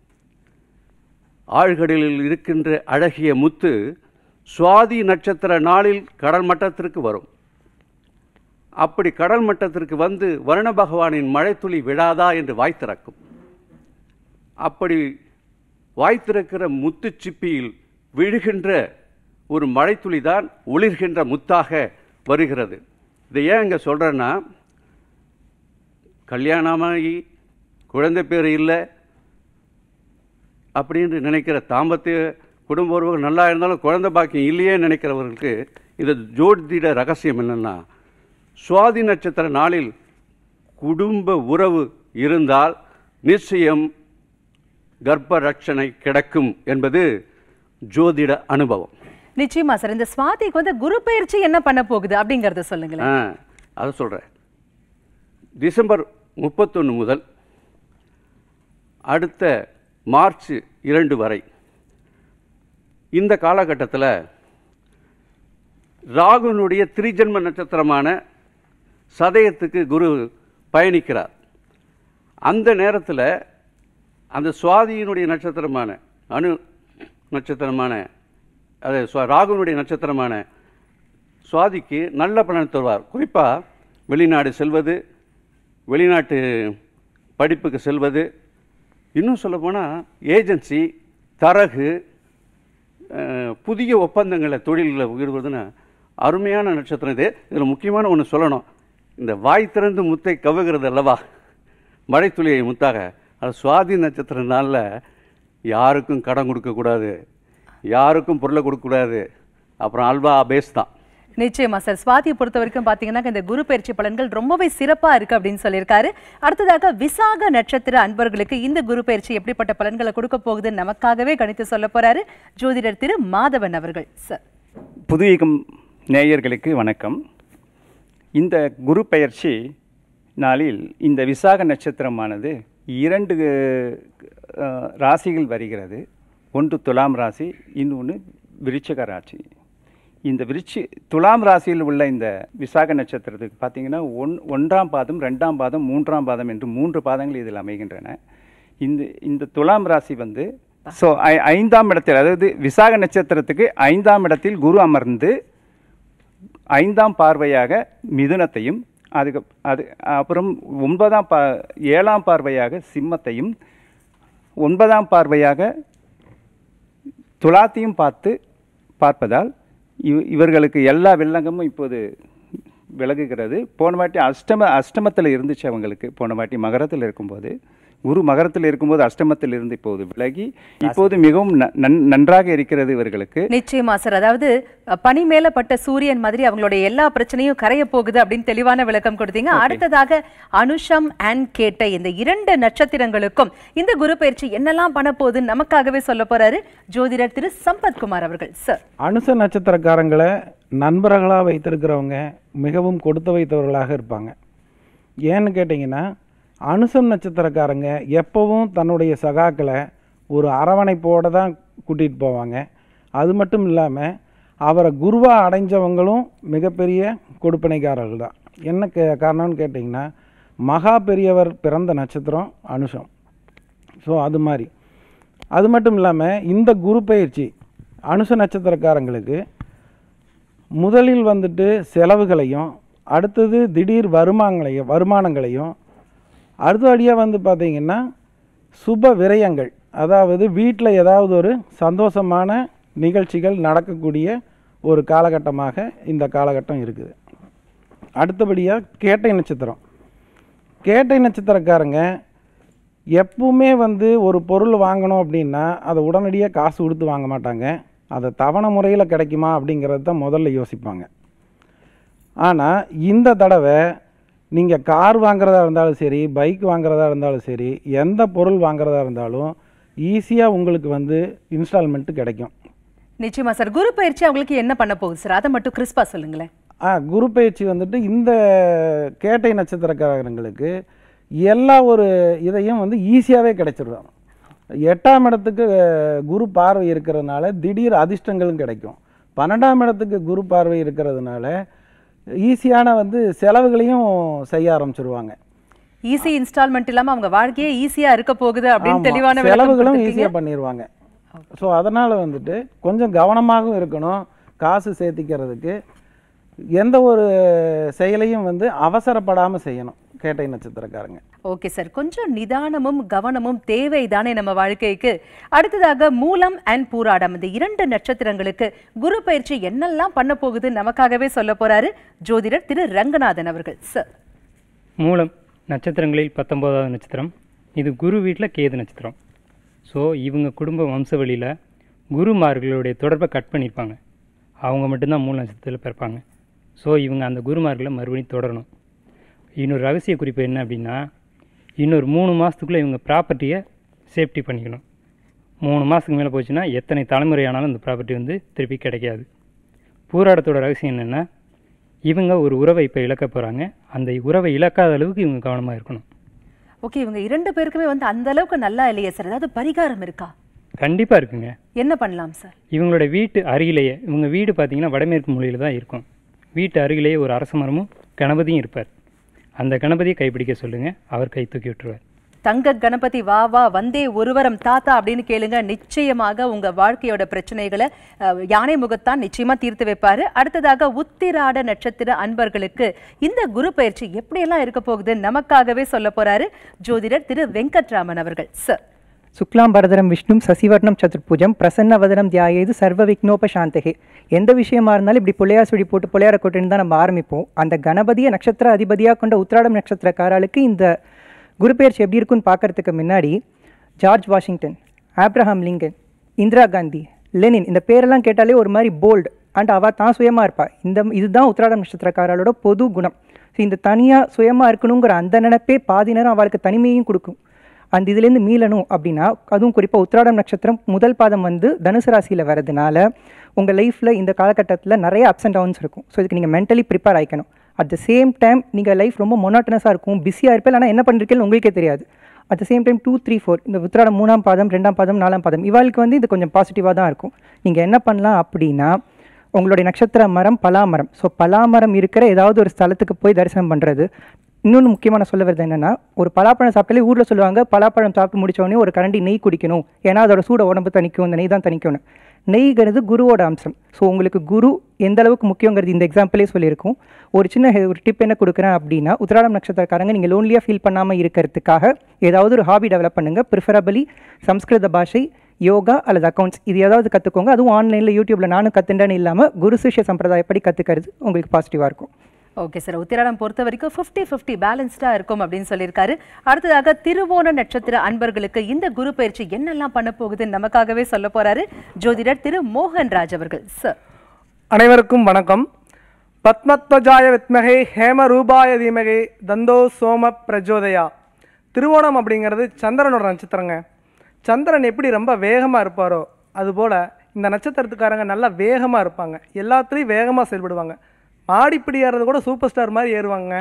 ஆழ்கடலில் இருக்கின்ற அழகிய முத்து சுவாதி நட்சத்திர நாளில் கடல் மட்டத்திற்கு வரும் அப்படி கடல் மட்டத்திற்கு வந்து வருண பகவானின் மழைத்துளி விழாதா என்று வாய் திறக்கும் அப்படி வாய் திறக்கிற முத்து சிப்பியில் விழுகின்ற ஒரு மழைத்துளி தான் ஒளிர்கின்ற முத்தாக வருகிறது இதை ஏன் இங்கே சொல்கிறேன்னா கல்யாணமாகி குழந்தை பேர் இல்லை அப்படின்னு நினைக்கிற தாம்பத்திய குடும்ப உறவுகள் நல்லா இருந்தாலும் குழந்தை பாக்கியம் இல்லையே நினைக்கிறவர்களுக்கு இந்த ஜோதிட ரகசியம் என்னென்னா சுவாதி நட்சத்திர நாளில் குடும்ப உறவு இருந்தால் நிச்சயம் கர்ப்ப ரட்சணை கிடைக்கும் என்பது ஜோதிட அனுபவம் நிச்சயமா சார் இந்த சுவாதிக்கு வந்து குரு பயிற்சி என்ன பண்ண போகுது அப்படிங்கறத சொல்லுங்களேன் ஆ அதை சொல்கிறேன் டிசம்பர் முப்பத்தொன்று முதல் அடுத்த மார்ச் இரண்டு வரை இந்த காலகட்டத்தில் ராகுனுடைய திரிஜன்ம நட்சத்திரமான சதயத்துக்கு குரு பயணிக்கிறார் அந்த நேரத்தில் அந்த சுவாதியினுடைய நட்சத்திரமான அணு நட்சத்திரமான அது சுவா- ராகுனுடைய நட்சத்திரமான சுவாதிக்கு நல்ல பலன் தருவார் குறிப்பாக வெளிநாடு செல்வது வெளிநாட்டு படிப்புக்கு செல்வது இன்னும் சொல்லப்போனால் ஏஜென்சி தரகு அஹ், புதிய ஒப்பந்தங்களை தொழிலில் ஈடுபடுறதுன்னா அருமையான நட்சத்திரம் இது இதில் முக்கியமான ஒன்று சொல்லணும் இந்த வாய் திறந்து முத்தை கவுகிறது அல்லவா மழைத்துளியை முத்தாக அது சுவாதி நட்சத்திர நாளில் யாருக்கும் கடன் கொடுக்கக்கூடாது யாருக்கும் பொருளை கொடுக்கக்கூடாது அப்புறம் அல்வா பேஸ் தான் நிச்சயமா சார் சுவாதியை பொறுத்த வரைக்கும் பாத்தீங்கன்னா இந்த குரு பயிற்சி பலன்கள் ரொம்பவே சிறப்பா இருக்கு அப்படின்னு சொல்லியிருக்காரு அடுத்ததாக விசாக நட்சத்திர அன்பர்களுக்கு இந்த குரு பயிற்சி எப்படிப்பட்ட பலன்களை கொடுக்க போகுதுன்னு நமக்காகவே கணித்து சொல்ல போறாரு ஜோதிடர் திரு மாதவன் அவர்கள் சார் புதுயுகம் நேயர்களுக்கு வணக்கம் இந்த குரு பெயர்ச்சி நாளில் இந்த விசாக நட்சத்திரமானது இரண்டு அஹ், ராசிகள் வருகிறது ஒன்று துலாம் ராசி இன்னொன்று விருச்சிக ராசி இந்த விருச்சி துலாம் ராசியில் உள்ள இந்த விசாக நட்சத்திரத்துக்கு பார்த்தீங்கன்னா ஒன் ஒன்றாம் பாதம் ரெண்டாம் பாதம் மூன்றாம் பாதம் என்று மூன்று பாதங்கள் இதில் அமைகின்றன இந்த இந்த துலாம் ராசி வந்து ஸோ ஐந்தாம் இடத்தில் அதாவது விசாக நட்சத்திரத்துக்கு ஐந்தாம் இடத்தில் குரு அமர்ந்து ஐந்தாம் பார்வையாக மிதுனத்தையும் அதுக்கு அது அப்புறம் ஒன்பதாம் பா ஏழாம் பார்வையாக சிம்மத்தையும் ஒன்பதாம் பார்வையாக துலாத்தையும் பார்த்து பார்ப்பதால் இவ இவர்களுக்கு எல்லா வில்லங்கமும் இப்போது விலகுகிறது போன வாட்டி அஷ்டம அஷ்டமத்தில் இருந்துச்சு அவங்களுக்கு போன வாட்டி மகரத்தில் இருக்கும்போது குரு மகரத்தில் இருக்கும்போது அஷ்டமத்தில் இருந்து இப்போது விலகி இப்போது மிகவும் ந- நன்- நன்றாக இருக்கிறது இவர்களுக்கு நிச்சயமா சார் அதாவது அஹ், பனி மேல பட்ட சூரியன் மாதிரி அவங்களுடைய எல்லா பிரச்சனையும் கரைய போகுது அப்படின்னு தெளிவான விளக்கம் கொடுத்தீங்க அடுத்ததாக அனுஷம் அண்ட் கேட்டை இந்த இரண்டு நட்சத்திரங்களுக்கும் இந்த குரு பயிற்சி என்னெல்லாம் பண்ண போகுதுன்னு நமக்காகவே சொல்ல போறாரு ஜோதிடர் திரு சம்பத்குமார் அவர்கள் சார் அனுச நட்சத்திரக்காரங்களை நண்பர்களாக வைத்திருக்கிறவங்க மிகவும் கொடுத்து வைத்தவர்களாக இருப்பாங்க ஏன்னு கேட்டிங்கன்னா அனுசம் நட்சத்திரக்காரங்க எப்போவும் தன்னுடைய சகாக்களை ஒரு அரவணைப்போடு தான் கூட்டிகிட்டு போவாங்க அது மட்டும் இல்லாமல் அவரை குருவாக அடைஞ்சவங்களும் மிகப்பெரிய கொடுப்பனைக்காரர்கள் தான் என்ன கே காரணம்னு கேட்டிங்கன்னா மகா பெரியவர் பிறந்த நட்சத்திரம் அனுஷம் ஸோ அது மாதிரி அது மட்டும் இல்லாமல் இந்த குரு பயிற்சி அனுச நட்சத்திரக்காரங்களுக்கு முதலில் வந்துட்டு செலவுகளையும் அடுத்தது திடீர் வருமானங்களையும் வருமானங்களையும் அடுத்தபடியாக வந்து பார்த்திங்கன்னா சுப விரயங்கள் அதாவது வீட்டில் ஏதாவது ஒரு சந்தோஷமான நிகழ்ச்சிகள் நடக்கக்கூடிய ஒரு காலகட்டமாக இந்த காலகட்டம் இருக்குது அடுத்தபடியாக கேட்டை நட்சத்திரம் கேட்டை நட்சத்திரக்காரங்க எப்பவுமே வந்து ஒரு பொருள் வாங்கணும் அப்படின்னா அதை உடனடியாக காசு கொடுத்து வாங்க மாட்டாங்க அதை தவணை முறையில் கிடைக்குமா அப்படிங்கிறது தான் முதல்ல யோசிப்பாங்க ஆனால் இந்த தடவை நீங்கள் கார் வாங்குறதா இருந்தாலும் சரி பைக் வாங்குறதா இருந்தாலும் சரி எந்த பொருள் வாங்குறதா இருந்தாலும் ஈஸியாக உங்களுக்கு வந்து இன்ஸ்டால்மெண்ட்டு கிடைக்கும் நிச்சயமா சார் குரு பயிற்சி அவங்களுக்கு என்ன பண்ண போகுது சார் அதை மட்டும் கிறிஸ்பா சொல்லுங்களேன் ஆ குரு பயிற்சி வந்துட்டு இந்த கேட்டை நட்சத்திரக்காரங்களுக்கு எல்லா ஒரு இதையும் வந்து ஈஸியாகவே கிடைச்சிடும் எட்டாம் இடத்துக்கு அஹ், குரு பார்வை இருக்கிறதுனால திடீர் அதிர்ஷ்டங்களும் கிடைக்கும் பன்னெண்டாம் இடத்துக்கு குரு பார்வை இருக்கிறதுனால ஈஸியான வந்து செலவுகளையும் செய்ய ஆரம்பிச்சிருவாங்க ஈஸி இன்ஸ்டால்மெண்ட் இல்லாம அவங்க வாழ்க்கையே ஈஸியா இருக்க போகுது அப்படின்னு ஆமா, தெளிவான விளக்கம் செலவுகளும் கொடுத்திருக்கீங்க. ஈஸியாக பண்ணிடுவாங்க ஸோ அதனால் வந்துட்டு கொஞ்சம் கவனமாகவும் இருக்கணும் காசு சேர்த்திக்கிறதுக்கு எந்த ஒரு செயலையும் வந்து அவசரப்படாமல் செய்யணும் கேட்டை நட்சத்திரக்காரங்க ஓகே சார் கொஞ்சம் நிதானமும் கவனமும் தேவைதானே நம்ம வாழ்க்கைக்கு அடுத்ததாக மூலம் அண்ட் பூராடம் இந்த இரண்டு நட்சத்திரங்களுக்கு குரு பயிற்சி என்னெல்லாம் பண்ண போகுது நமக்காகவே சொல்ல போறாரு ஜோதிடர் திரு ரங்கநாதன் அவர்கள் சார் மூலம் நட்சத்திரங்களில் பத்தொம்போதாவது நட்சத்திரம் இது குரு வீட்டில் கேது நட்சத்திரம் ஸோ இவங்க குடும்ப வம்சவழியில் குருமார்களுடைய தொடர்பை கட் பண்ணியிருப்பாங்க அவங்க மட்டும்தான் மூல நட்சத்திரத்தில் பிறப்பாங்க ஸோ இவங்க அந்த குருமார்களை மறுபடியும் தொடரணும் இன்னொரு ரகசிய குறிப்பு என்ன அப்படின்னா இன்னொரு மூணு மாதத்துக்குள்ளே இவங்க ப்ராப்பர்ட்டியை சேஃப்டி பண்ணிக்கணும் மூணு மாதத்துக்கு மேலே போச்சுன்னா எத்தனை தலைமுறை ஆனாலும் அந்த ப்ராப்பர்ட்டி வந்து திருப்பி கிடைக்காது பூராடத்தோட ரகசியம் என்னென்னா இவங்க ஒரு உறவை இப்போ இழக்க போகிறாங்க அந்த உறவை இழக்காத அளவுக்கு இவங்க கவனமாக இருக்கணும் ஓகே இவங்க இரண்டு பேருக்குமே வந்து அந்த அளவுக்கு நல்லா இல்லையே சார் ஏதாவது பரிகாரம் இருக்கா கண்டிப்பாக இருக்குங்க என்ன பண்ணலாம் சார் இவங்களோட வீட்டு அருகிலேயே இவங்க வீடு பார்த்தீங்கன்னா வடமேற்கு மூலையில் தான் இருக்கும் வீட்டு அருகிலேயே ஒரு அரச மரமும் கணபதியும் இருப்பார் அந்த கணபதியை கைப்பிடிக்க சொல்லுங்கள் அவர் கை தூக்கி விட்டுருவார் தங்க கணபதி வா வா வந்தே ஒருவரம் தாத்தா அப்படின்னு கேளுங்க நிச்சயமாக உங்க வாழ்க்கையோட பிரச்சனைகளை அஹ், யானை முகத்தான் நிச்சயமா தீர்த்து வைப்பாரு அடுத்ததாக உத்திராட நட்சத்திர அன்பர்களுக்கு இந்த குரு பயிற்சி எப்படியெல்லாம் இருக்க போகுது நமக்காகவே சொல்ல போறாரு ஜோதிடர் திரு வெங்கட்ராமன் அவர்கள் சார் சுக்லாம்பரதரம் விஷ்ணும் சசிவர்ணம் சதுர்புஜம் பிரசன்னவதனம் தியாயேது சர்வ விக்னோபசாந்தகே எந்த விஷயமா இருந்தாலும் இப்படி புள்ளையார் சுழி போட்டு புள்ளையார கொட்டுன்னு தான் நம்ம ஆரம்பிப்போம் அந்த கணபதியை நட்சத்திர அதிபதியாக கொண்ட உத்திராடம் நட்சத்திரக்காரர்களுக்கு இந்த குரு பெயர்ச்சி எப்படி இருக்குன்னு பார்க்கறதுக்கு முன்னாடி George Washington Abraham Lincoln Indira Gandhi Lenin இந்த பேரெல்லாம் கேட்டாலே ஒரு மாதிரி போல்டு அண்ட் அவள் தான் சுயமாக இருப்பாள் இந்த இதுதான் உத்திராடம் நட்சத்திரக்காரர்களோட பொது குணம் ஸோ இந்த தனியாக சுயமாக இருக்கணுங்கிற அந்த நினைப்பே பாதி நேரம் அவளுக்கு தனிமையும் கொடுக்கும் அந்த இதுலேருந்து மீளணும் அப்படின்னா அதுவும் குறிப்பாக உத்திராடம் நட்சத்திரம் முதல் பாதம் வந்து தனுசு ராசியில் வரதுனால உங்கள் லைஃப்பில் இந்த காலகட்டத்தில் நிறைய அப்ஸ் அண்ட் டவுன்ஸ் இருக்கும் ஸோ இதுக்கு நீங்கள் மென்டலி ப்ரிப்பேர் ஆகிக்கணும் அட் த சேம் டைம் நீங்கள் லைஃப் ரொம்ப மொனாட்டனஸாக இருக்கும் பிஸியாக இருப்பேன் ஆனால் என்ன பண்ணிருக்கீங்கன்னு உங்களுக்கே தெரியாது at the same time two three four இந்த உத்திராடம் மூணாம் பாதம் ரெண்டாம் பாதம் நாலாம் பாதம் இவாளுக்கு வந்து இது கொஞ்சம் பாசிட்டிவாக தான் இருக்கும் நீங்கள் என்ன பண்ணலாம் அப்படின்னா உங்களுடைய நட்சத்திர மரம் பலாமரம் ஸோ பலாமரம் இருக்கிற ஏதாவது ஒரு ஸ்தலத்துக்கு போய் தரிசனம் பண்ணுறது இன்னொன்று முக்கியமான சொல்ல வருது என்னென்னா ஒரு பலாப்பழம் சாப்பிட்டாலே ஊரில் சொல்லுவாங்க பலாப்பழம் சாப்பிட்டு முடிச்ச உடனே ஒரு கரண்டி நெய் குடிக்கணும் ஏன்னா அதோட சூட உடம்பு தணிக்கும் அந்த நெய் தான் தணிக்கும்னு நெய்ங்கிறது குருவோட அம்சம் ஸோ உங்களுக்கு குரு எந்த அளவுக்கு முக்கியங்கிறது இந்த எக்ஸாம்பிளே சொல்லியிருக்கும் ஒரு சின்ன ஹெ- ஒரு டிப் என்ன கொடுக்குறேன் அப்படின்னா உத்திராடம் நட்சத்திரக்காரங்க நீங்கள் லோன்லியாக ஃபீல் பண்ணாமல் இருக்கிறதுக்காக ஏதாவது ஒரு ஹாபி டெவலப் பண்ணுங்கள் ப்ரிஃபரபிளி சம்ஸ்கிருத பாஷை யோகா அல்லது அக்கௌண்ட்ஸ் இது ஏதாவது கற்றுக்கோங்க அதுவும் ஆன்லைனில் யூடியூப்பில் நானும் கற்றுண்டேன்னு இல்லாமல் குரு சிஷ்ய சம்பிரதாயப்படி கற்றுக்கிறது உங்களுக்கு பாசிட்டிவாக இருக்கும் ஓகே சார் உத்திராடம் பொறுத்த வரைக்கும் ஃபிஃப்டி ஃபிஃப்டி பேலன்ஸ்டா இருக்கும் அப்படின்னு சொல்லியிருக்காரு அடுத்ததாக திருவோண நட்சத்திர அன்பர்களுக்கு இந்த குரு பயிற்சி என்னெல்லாம் பண்ண போகுதுன்னு நமக்காகவே சொல்ல போறாரு ஜோதிடர் திரு மோகன் ராஜ் அவர்கள் சார் அனைவருக்கும் வணக்கம் பத்மத்வஜாய வித்மகே ஹேம ரூபாய தீமகே தந்தோ சோம பிரஜோதயா திருவோணம் அப்படிங்கிறது சந்திரனோட நட்சத்திரங்க சந்திரன் எப்படி ரொம்ப வேகமாக இருப்பாரோ அதுபோல் இந்த நட்சத்திரத்துக்காரங்க நல்லா வேகமாக இருப்பாங்க எல்லாத்துலேயும் வேகமாக செயல்படுவாங்க மாடிப்பிடி ஏறது கூட சூப்பர் ஸ்டார் மாதிரி ஏறுவாங்க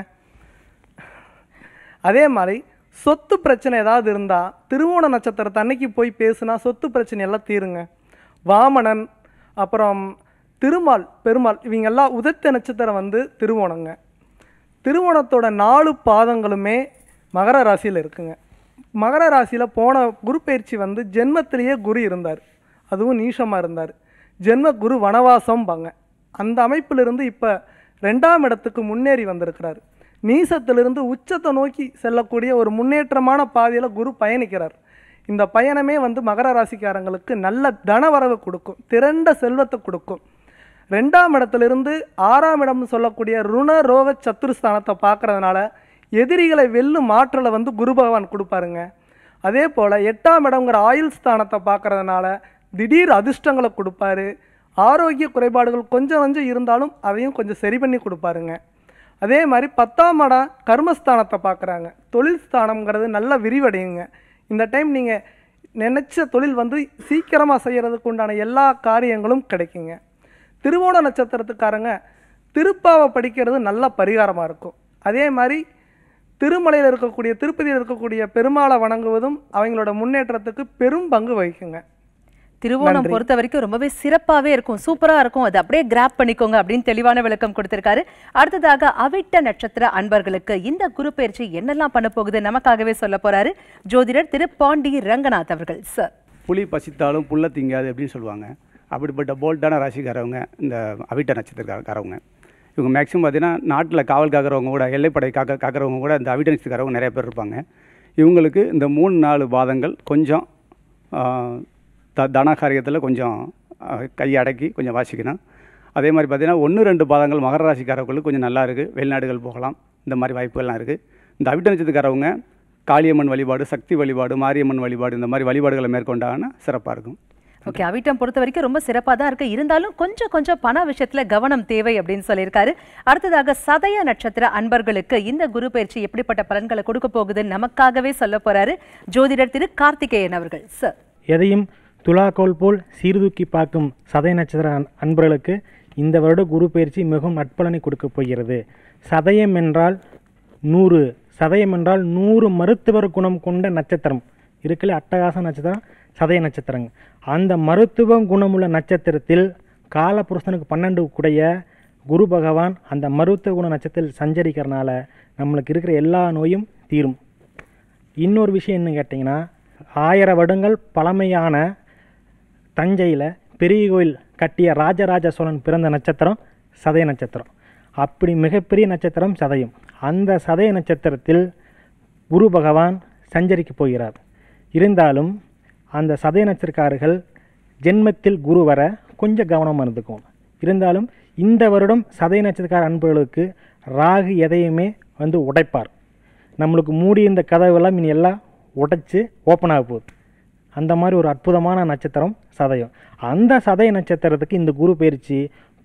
அதே மாதிரி சொத்து பிரச்சனை ஏதாவது இருந்தால் திருவோண நட்சத்திரத்தை அன்னைக்கு போய் பேசுனா சொத்து பிரச்சனை எல்லாம் தீருங்க வாமனன் அப்புறம் திருமால் பெருமாள் இவங்கெல்லாம் உதத்த நட்சத்திரம் வந்து திருவோணங்க திருவோணத்தோட நாலு பாதங்களுமே மகர ராசியில் இருக்குங்க மகர ராசியில் போன குரு பயிற்சி வந்து ஜென்மத்திலேயே குரு இருந்தார் அதுவும் நீஷமாக இருந்தார் ஜென்ம குரு வனவாசம்பாங்க அந்த அமைப்பிலிருந்து இப்போ ரெண்டாம் இடத்துக்கு முன்னேறி வந்திருக்கிறார் நீசத்திலிருந்து உச்சத்தை நோக்கி செல்லக்கூடிய ஒரு முன்னேற்றமான பாதையில் குரு பயணிக்கிறார் இந்த பயணமே வந்து மகர ராசிக்காரங்களுக்கு நல்ல தனவரவு கொடுக்கும் திரண்ட செல்வத்தை கொடுக்கும் ரெண்டாம் இடத்திலிருந்து ஆறாம் இடம்னு சொல்லக்கூடிய ருண ரோக சத்துருஸ்தானத்தை பார்க்கறதுனால எதிரிகளை வெல்லும் ஆற்றலை வந்து குரு பகவான் கொடுப்பாருங்க அதே போல் எட்டாம் இடங்கிற ஆயுள் ஸ்தானத்தை பார்க்கறதுனால திடீர் அதிர்ஷ்டங்களை கொடுப்பாரு ஆரோக்கிய குறைபாடுகள் கொஞ்சம் கொஞ்சம் இருந்தாலும் அதையும் கொஞ்சம் சரி பண்ணி கொடுப்பாருங்க அதே மாதிரி பத்தாம் இடம் கர்மஸ்தானத்தை பார்க்குறாங்க தொழில் ஸ்தானம்ங்கிறது நல்லா விரிவடையுங்க இந்த டைம் நீங்கள் நினச்ச தொழில் வந்து சீக்கிரமாக செய்கிறதுக்கு உண்டான எல்லா காரியங்களும் கிடைக்குங்க திருவோண நட்சத்திரத்துக்காரங்க திருப்பாவை படிக்கிறது நல்ல பரிகாரமாக இருக்கும் அதே மாதிரி திருமலையில் இருக்கக்கூடிய திருப்பதியில் இருக்கக்கூடிய பெருமாளை வணங்குவதும் அவங்களோட முன்னேற்றத்துக்கு பெரும் பங்கு வகிக்குங்க திருவோணம் நன்றி. பொறுத்த வரைக்கும் ரொம்பவே சிறப்பாவே இருக்கும் சூப்பரா இருக்கும் அது அப்படியே கிராப் பண்ணிக்கோங்க அப்படின்னு தெளிவான விளக்கம் கொடுத்திருக்காரு அடுத்ததாக அவிட்ட நட்சத்திர அன்பர்களுக்கு இந்த குரு பயிற்சி என்னெல்லாம் பண்ண போகுது நமக்காகவே சொல்ல போறாரு ஜோதிடர் திரு பாண்டி ரங்கநாத் அவர்கள் சார் புலி பசித்தாலும் புல்ல திங்காது அப்படின்னு சொல்லுவாங்க அப்படிப்பட்ட போல்ட்டான ராசிக்காரவங்க இந்த அவிட்ட நட்சத்திரக்காரவங்க இவங்க மேக்ஸிமம் பார்த்தீங்கன்னா நாட்டில் காவல் காக்கிறவங்க கூட எல்லைப்படை காக்க காக்கிறவங்க கூட இந்த அவிட்ட நட்சத்திரக்காரவங்க நிறைய பேர் இருப்பாங்க இவங்களுக்கு இந்த மூணு நாலு பாதங்கள் கொஞ்சம் ஆ, த தன காரியத்தில் கொஞ்சம் ஆ, கை அடக்கி கொஞ்சம் வாசிக்கணும் அதே மாதிரி பார்த்தீங்கன்னா ஒன்று ரெண்டு பாதங்கள் மகர ராசிக்காரர்களுக்கு கொஞ்சம் நல்லா இருக்குது வெளிநாடுகள் போகலாம் இந்த மாதிரி வாய்ப்புகள்லாம் இருக்குது இந்த அவிட்ட நட்சத்திரக்காரவங்க காளியம்மன் வழிபாடு சக்தி வழிபாடு மாரியம்மன் வழிபாடு இந்த மாதிரி வழிபாடுகளை மேற்கொண்டாங்கன்னா சிறப்பாக இருக்கும் ஓகே அவிட்டம் பொறுத்த வரைக்கும் ரொம்ப சிறப்பா தான் இருக்கு இருந்தாலும் கொஞ்சம் கொஞ்சம் பண விஷயத்துல கவனம் தேவை அப்படின்னு சொல்லியிருக்காரு அடுத்ததாக சதய நட்சத்திர அன்பர்களுக்கு இந்த குரு பயிற்சி எப்படிப்பட்ட பலன்களை கொடுக்க போகுதுன்னு நமக்காகவே சொல்ல போறாரு ஜோதிடர் திரு கார்த்திகேயன் அவர்கள் சார் எதையும் துலாக்கோல் போல் சீர்தூக்கி பார்க்கும் சதய நட்சத்திர அன்- அன்பர்களுக்கு இந்த வருட குரு பயிற்சி மிகவும் நட்பலனை கொடுக்கப் போகிறது சதயம் என்றால் நூறு சதயம் என்றால் நூறு மருத்துவர் குணம் கொண்ட நட்சத்திரம் இருக்கல அட்டகாச நட்சத்திரம் சதய நட்சத்திரங்க அந்த மருத்துவ குணமுள்ள நட்சத்திரத்தில் காலபுருஷனுக்கு பன்னெண்டு கூடைய குரு பகவான் அந்த மருத்துவ குண நட்சத்திரத்தில் சஞ்சரிக்கிறனால நம்மளுக்கு இருக்கிற எல்லா நோயும் தீரும் இன்னொரு விஷயம் என்ன கேட்டிங்கன்னா ஆயிரம் வருடங்கள் பழமையான தஞ்சையில் பெரிய கோயில் கட்டிய ராஜராஜ சோழன் பிறந்த நட்சத்திரம் சதய நட்சத்திரம் அப்படி மிகப்பெரிய நட்சத்திரம் சதயம் அந்த சதய நட்சத்திரத்தில் குரு பகவான் சஞ்சரிக்க போகிறார் இருந்தாலும் அந்த சதய நட்சத்திரக்காரர்கள் ஜென்மத்தில் குரு வர கொஞ்சம் கவனமாக இருந்துக்கும் இருந்தாலும் இந்த வருடம் சதய நட்சத்திரக்கார அன்பர்களுக்கு ராகு எதையுமே வந்து உடைப்பார் நம்மளுக்கு மூடி இந்த கதவுலாம் இனி எல்லாம் உடைச்சு ஓப்பன் ஆக போகுது அந்த மாதிரி ஒரு அற்புதமான நட்சத்திரம் சதயம் அந்த சதய நட்சத்திரத்துக்கு இந்த குரு பயிற்சி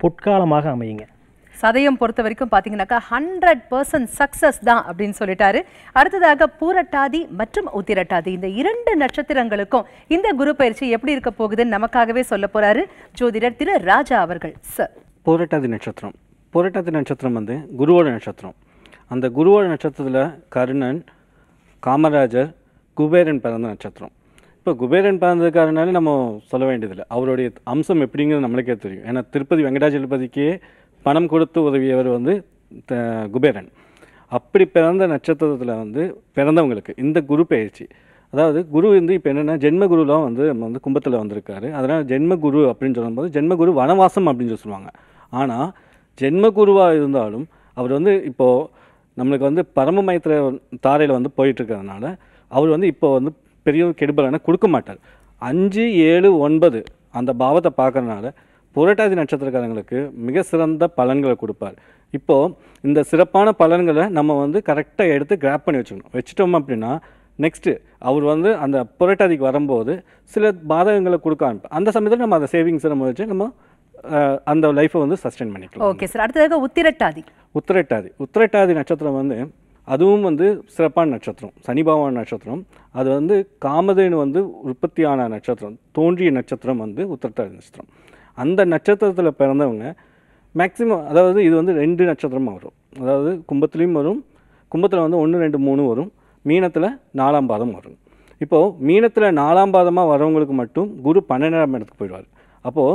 பொற்காலமாக அமையுங்க சதயம் பொறுத்த வரைக்கும் பார்த்தீங்கன்னாக்கா ஹண்ட்ரட் பர்சன்ட் சக்சஸ் தான் அப்படின்னு சொல்லிட்டாரு அடுத்ததாக பூரட்டாதி மற்றும் உத்திரட்டாதி இந்த இரண்டு நட்சத்திரங்களுக்கும் இந்த குரு பயிற்சி எப்படி இருக்க போகுதுன்னு நமக்காகவே சொல்ல போறாரு ஜோதிடர் திரு ராஜா அவர்கள் சார் புரட்டாதி நட்சத்திரம் புரட்டாதி நட்சத்திரம் வந்து குருவோட நட்சத்திரம் அந்த குருவோட நட்சத்திரத்தில் கர்ணன் காமராஜர் குபேரன் பிறந்த நட்சத்திரம் இப்போ குபேரன் பிறந்ததுக்காரனாலே நம்ம சொல்ல வேண்டியதில்லை அவருடைய அம்சம் எப்படிங்கிறது நம்மளுக்கே தெரியும் ஏன்னா திருப்பதி வெங்கடாஜலபதிக்கே பணம் கொடுத்து உதவியவர் வந்து த- குபேரன் அப்படி பிறந்த நட்சத்திரத்தில் வந்து பிறந்தவங்களுக்கு இந்த குரு பயிற்சி அதாவது குரு வந்து இப்போ என்னென்னா ஜென்ம குருலாம் வந்து நம்ம வந்து கும்பத்தில் வந்திருக்காரு அதனால் ஜென்ம குரு அப்படின்னு சொல்லும்போது ஜென்ம குரு வனவாசம் அப்படின்னு சொல்லி சொல்லுவாங்க ஆனால் ஜென்ம குருவாக இருந்தாலும் அவர் வந்து இப்போது நம்மளுக்கு வந்து பரம மைத்திர தாரையில் வந்து போயிட்டு இருக்கிறதுனால அவர் வந்து இப்போ வந்து பெரிய கெடுபலனை கொடுக்க மாட்டார் அஞ்சு ஏழு ஒன்பது அந்த பாவத்தை பார்க்கறனால புரட்டாதி நட்சத்திரக்காரங்களுக்கு மிக சிறந்த பலன்களை கொடுப்பார் இப்போது இந்த சிறப்பான பலன்களை நம்ம வந்து கரெக்டாக எடுத்து கிராப் பண்ணி வச்சுக்கணும் வச்சுட்டோம் அப்படின்னா நெக்ஸ்ட்டு அவர் வந்து அந்த புரட்டாதிக்கு வரும்போது சில பாதகங்களை கொடுக்க ஆரம்பிப்போம் அந்த சமயத்தில் நம்ம அந்த சேவிங்ஸை நம்ம வச்சு நம்ம அஹ், அந்த லைஃப்பை வந்து சஸ்டெயின் பண்ணிக்கலாம் ஓகே சார் அடுத்ததாக உத்திரட்டாதி உத்திரட்டாதி உத்திரட்டாதி நட்சத்திரம் வந்து அதுவும் வந்து சிறப்பான நட்சத்திரம் சனி பகவான் நட்சத்திரம் அது வந்து காமதேனு வந்து உற்பத்தியான நட்சத்திரம் தோன்றிய நட்சத்திரம் வந்து உத்திரட்டாதி நட்சத்திரம் அந்த நட்சத்திரத்தில் பிறந்தவங்க மேக்ஸிமம் அதாவது இது வந்து ரெண்டு நட்சத்திரமாக வரும் அதாவது கும்பத்துலேயும் வரும் கும்பத்தில் வந்து ஒன்று ரெண்டு மூணு வரும் மீனத்தில் நாலாம் பாதம் வரும் இப்போது மீனத்தில் நாலாம் பாதமாக வரவங்களுக்கு மட்டும் குரு பன்னெண்டாம் இடத்துக்கு போயிடுவார் அப்போது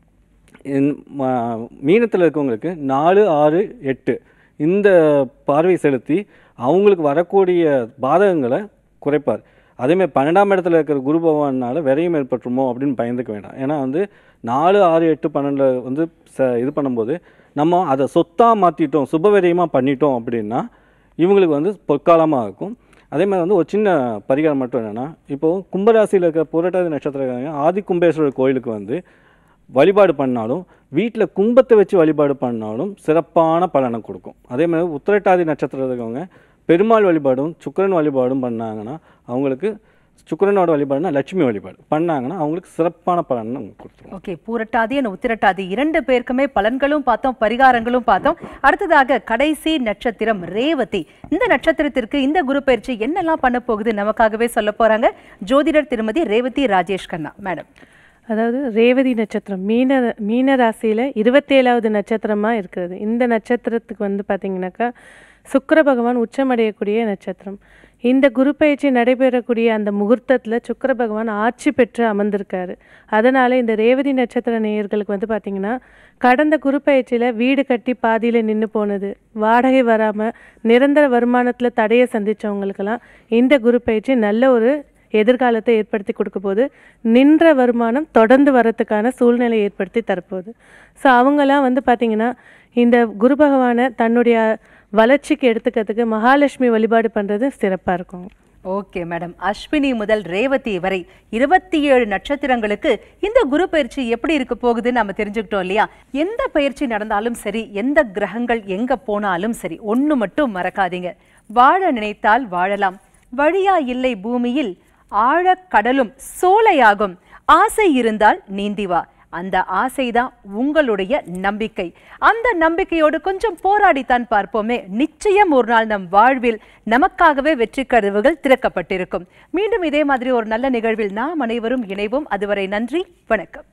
மீனத்தில் இருக்கவங்களுக்கு நாலு ஆறு எட்டு இந்த பார்வை செலுத்தி அவங்களுக்கு வரக்கூடிய பாதகங்களை குறைப்பார் அதேமாதிரி பன்னெண்டாம் இடத்துல இருக்கிற குரு பகவானால விரையும் ஏற்பட்டுருமோ அப்படின்னு பயந்துக்க வேண்டாம் ஏன்னா வந்து நாலு ஆறு எட்டு பன்னெண்டில் வந்து ச இது பண்ணும்போது நம்ம அதை சொத்தாக மாற்றிட்டோம் சுபவிரயமாக பண்ணிட்டோம் அப்படின்னா இவங்களுக்கு வந்து பொற்காலமாக இருக்கும் அதே மாதிரி வந்து ஒரு சின்ன பரிகாரம் மட்டும் என்னென்னா இப்போது கும்பராசியில் இருக்க புரட்டாதி நட்சத்திரக்காரங்க ஆதி கும்பேஸ்வரர் கோயிலுக்கு வந்து வழிபாடு பண்ணாலும் வீட்டில் கும்பத்தை வச்சு வழிபாடு பண்ணாலும் சிறப்பான பலனை கொடுக்கும் அதே மாதிரி உத்திரட்டாதி நட்சத்திரம் இருக்கவங்க பெருமாள் வழிபாடும் சுக்கிரன் வழிபாடும் பண்ணாங்கன்னா அவங்களுக்கு சுக்கிரனோட வழிபாடுனா லட்சுமி வழிபாடு பண்ணாங்கன்னா அவங்களுக்கு சிறப்பான பலனை கொடுத்துரும் ஓகே பூரட்டாதி and உத்திரட்டாதி இரண்டு பேருக்குமே பலன்களும் பார்த்தோம் பரிகாரங்களும் பார்த்தோம் அடுத்ததாக கடைசி நட்சத்திரம் ரேவதி இந்த நட்சத்திரத்திற்கு இந்த குரு பயிற்சி என்னெல்லாம் பண்ண போகுது நமக்காகவே சொல்ல போறாங்க ஜோதிடர் திருமதி ரேவதி ராஜேஷ் கண்ணா மேடம் அதாவது ரேவதி நட்சத்திரம் மீன மீன ராசியில் இருபத்தேழாவது நட்சத்திரமாக இருக்கிறது இந்த நட்சத்திரத்துக்கு வந்து பார்த்தீங்கன்னாக்கா சுக்கிர பகவான் உச்சமடையக்கூடிய நட்சத்திரம் இந்த குரு பயிற்சி நடைபெறக்கூடிய அந்த முகூர்த்தத்தில் சுக்கிர பகவான் ஆட்சி பெற்று அமர்ந்திருக்காரு அதனால் இந்த ரேவதி நட்சத்திர நேயர்களுக்கு வந்து பார்த்திங்கன்னா கடந்த குரு பயிற்சியில் வீடு கட்டி பாதியில் நின்று போனது வாடகை வராமல் நிரந்தர வருமானத்தில் தடையை சந்தித்தவங்களுக்கெல்லாம் இந்த குரு பயிற்சி நல்ல ஒரு எதிர்காலத்தை ஏற்படுத்தி கொடுக்க போது நின்ற வருமானம் தொடர்ந்து வரத்துக்கான சூழ்நிலை ஏற்படுத்தி தரப்போகுது ஸோ அவங்கெல்லாம் வந்து பார்த்திங்கன்னா இந்த குரு பகவானை தன்னுடைய வளர்ச்சிக்கு எடுத்துக்கிறதுக்கு மகாலட்சுமி வழிபாடு பண்ணுறது சிறப்பாக இருக்கும் ஓகே மேடம் அஸ்வினி முதல் ரேவதி வரை இருபத்தி ஏழு நட்சத்திரங்களுக்கு இந்த குரு பயிற்சி எப்படி இருக்க போகுதுன்னு நம்ம தெரிஞ்சுக்கிட்டோம் இல்லையா எந்த பயிற்சி நடந்தாலும் சரி எந்த கிரகங்கள் எங்க போனாலும் சரி ஒண்ணு மட்டும் மறக்காதீங்க வாழ நினைத்தால் வாழலாம் வழியா இல்லை பூமியில் ஆழக் கடலும் சோலையாகும் ஆசை இருந்தால் நீந்தி வா அந்த ஆசைதான் உங்களுடைய நம்பிக்கை அந்த நம்பிக்கையோடு கொஞ்சம் போராடித்தான் பார்ப்போமே நிச்சயம் ஒரு நாள் நம் வாழ்வில் நமக்காகவே வெற்றி கதவுகள் திறக்கப்பட்டிருக்கும் மீண்டும் இதே மாதிரி ஒரு நல்ல நிகழ்வில் நாம் அனைவரும் இணைவோம் அதுவரை நன்றி வணக்கம்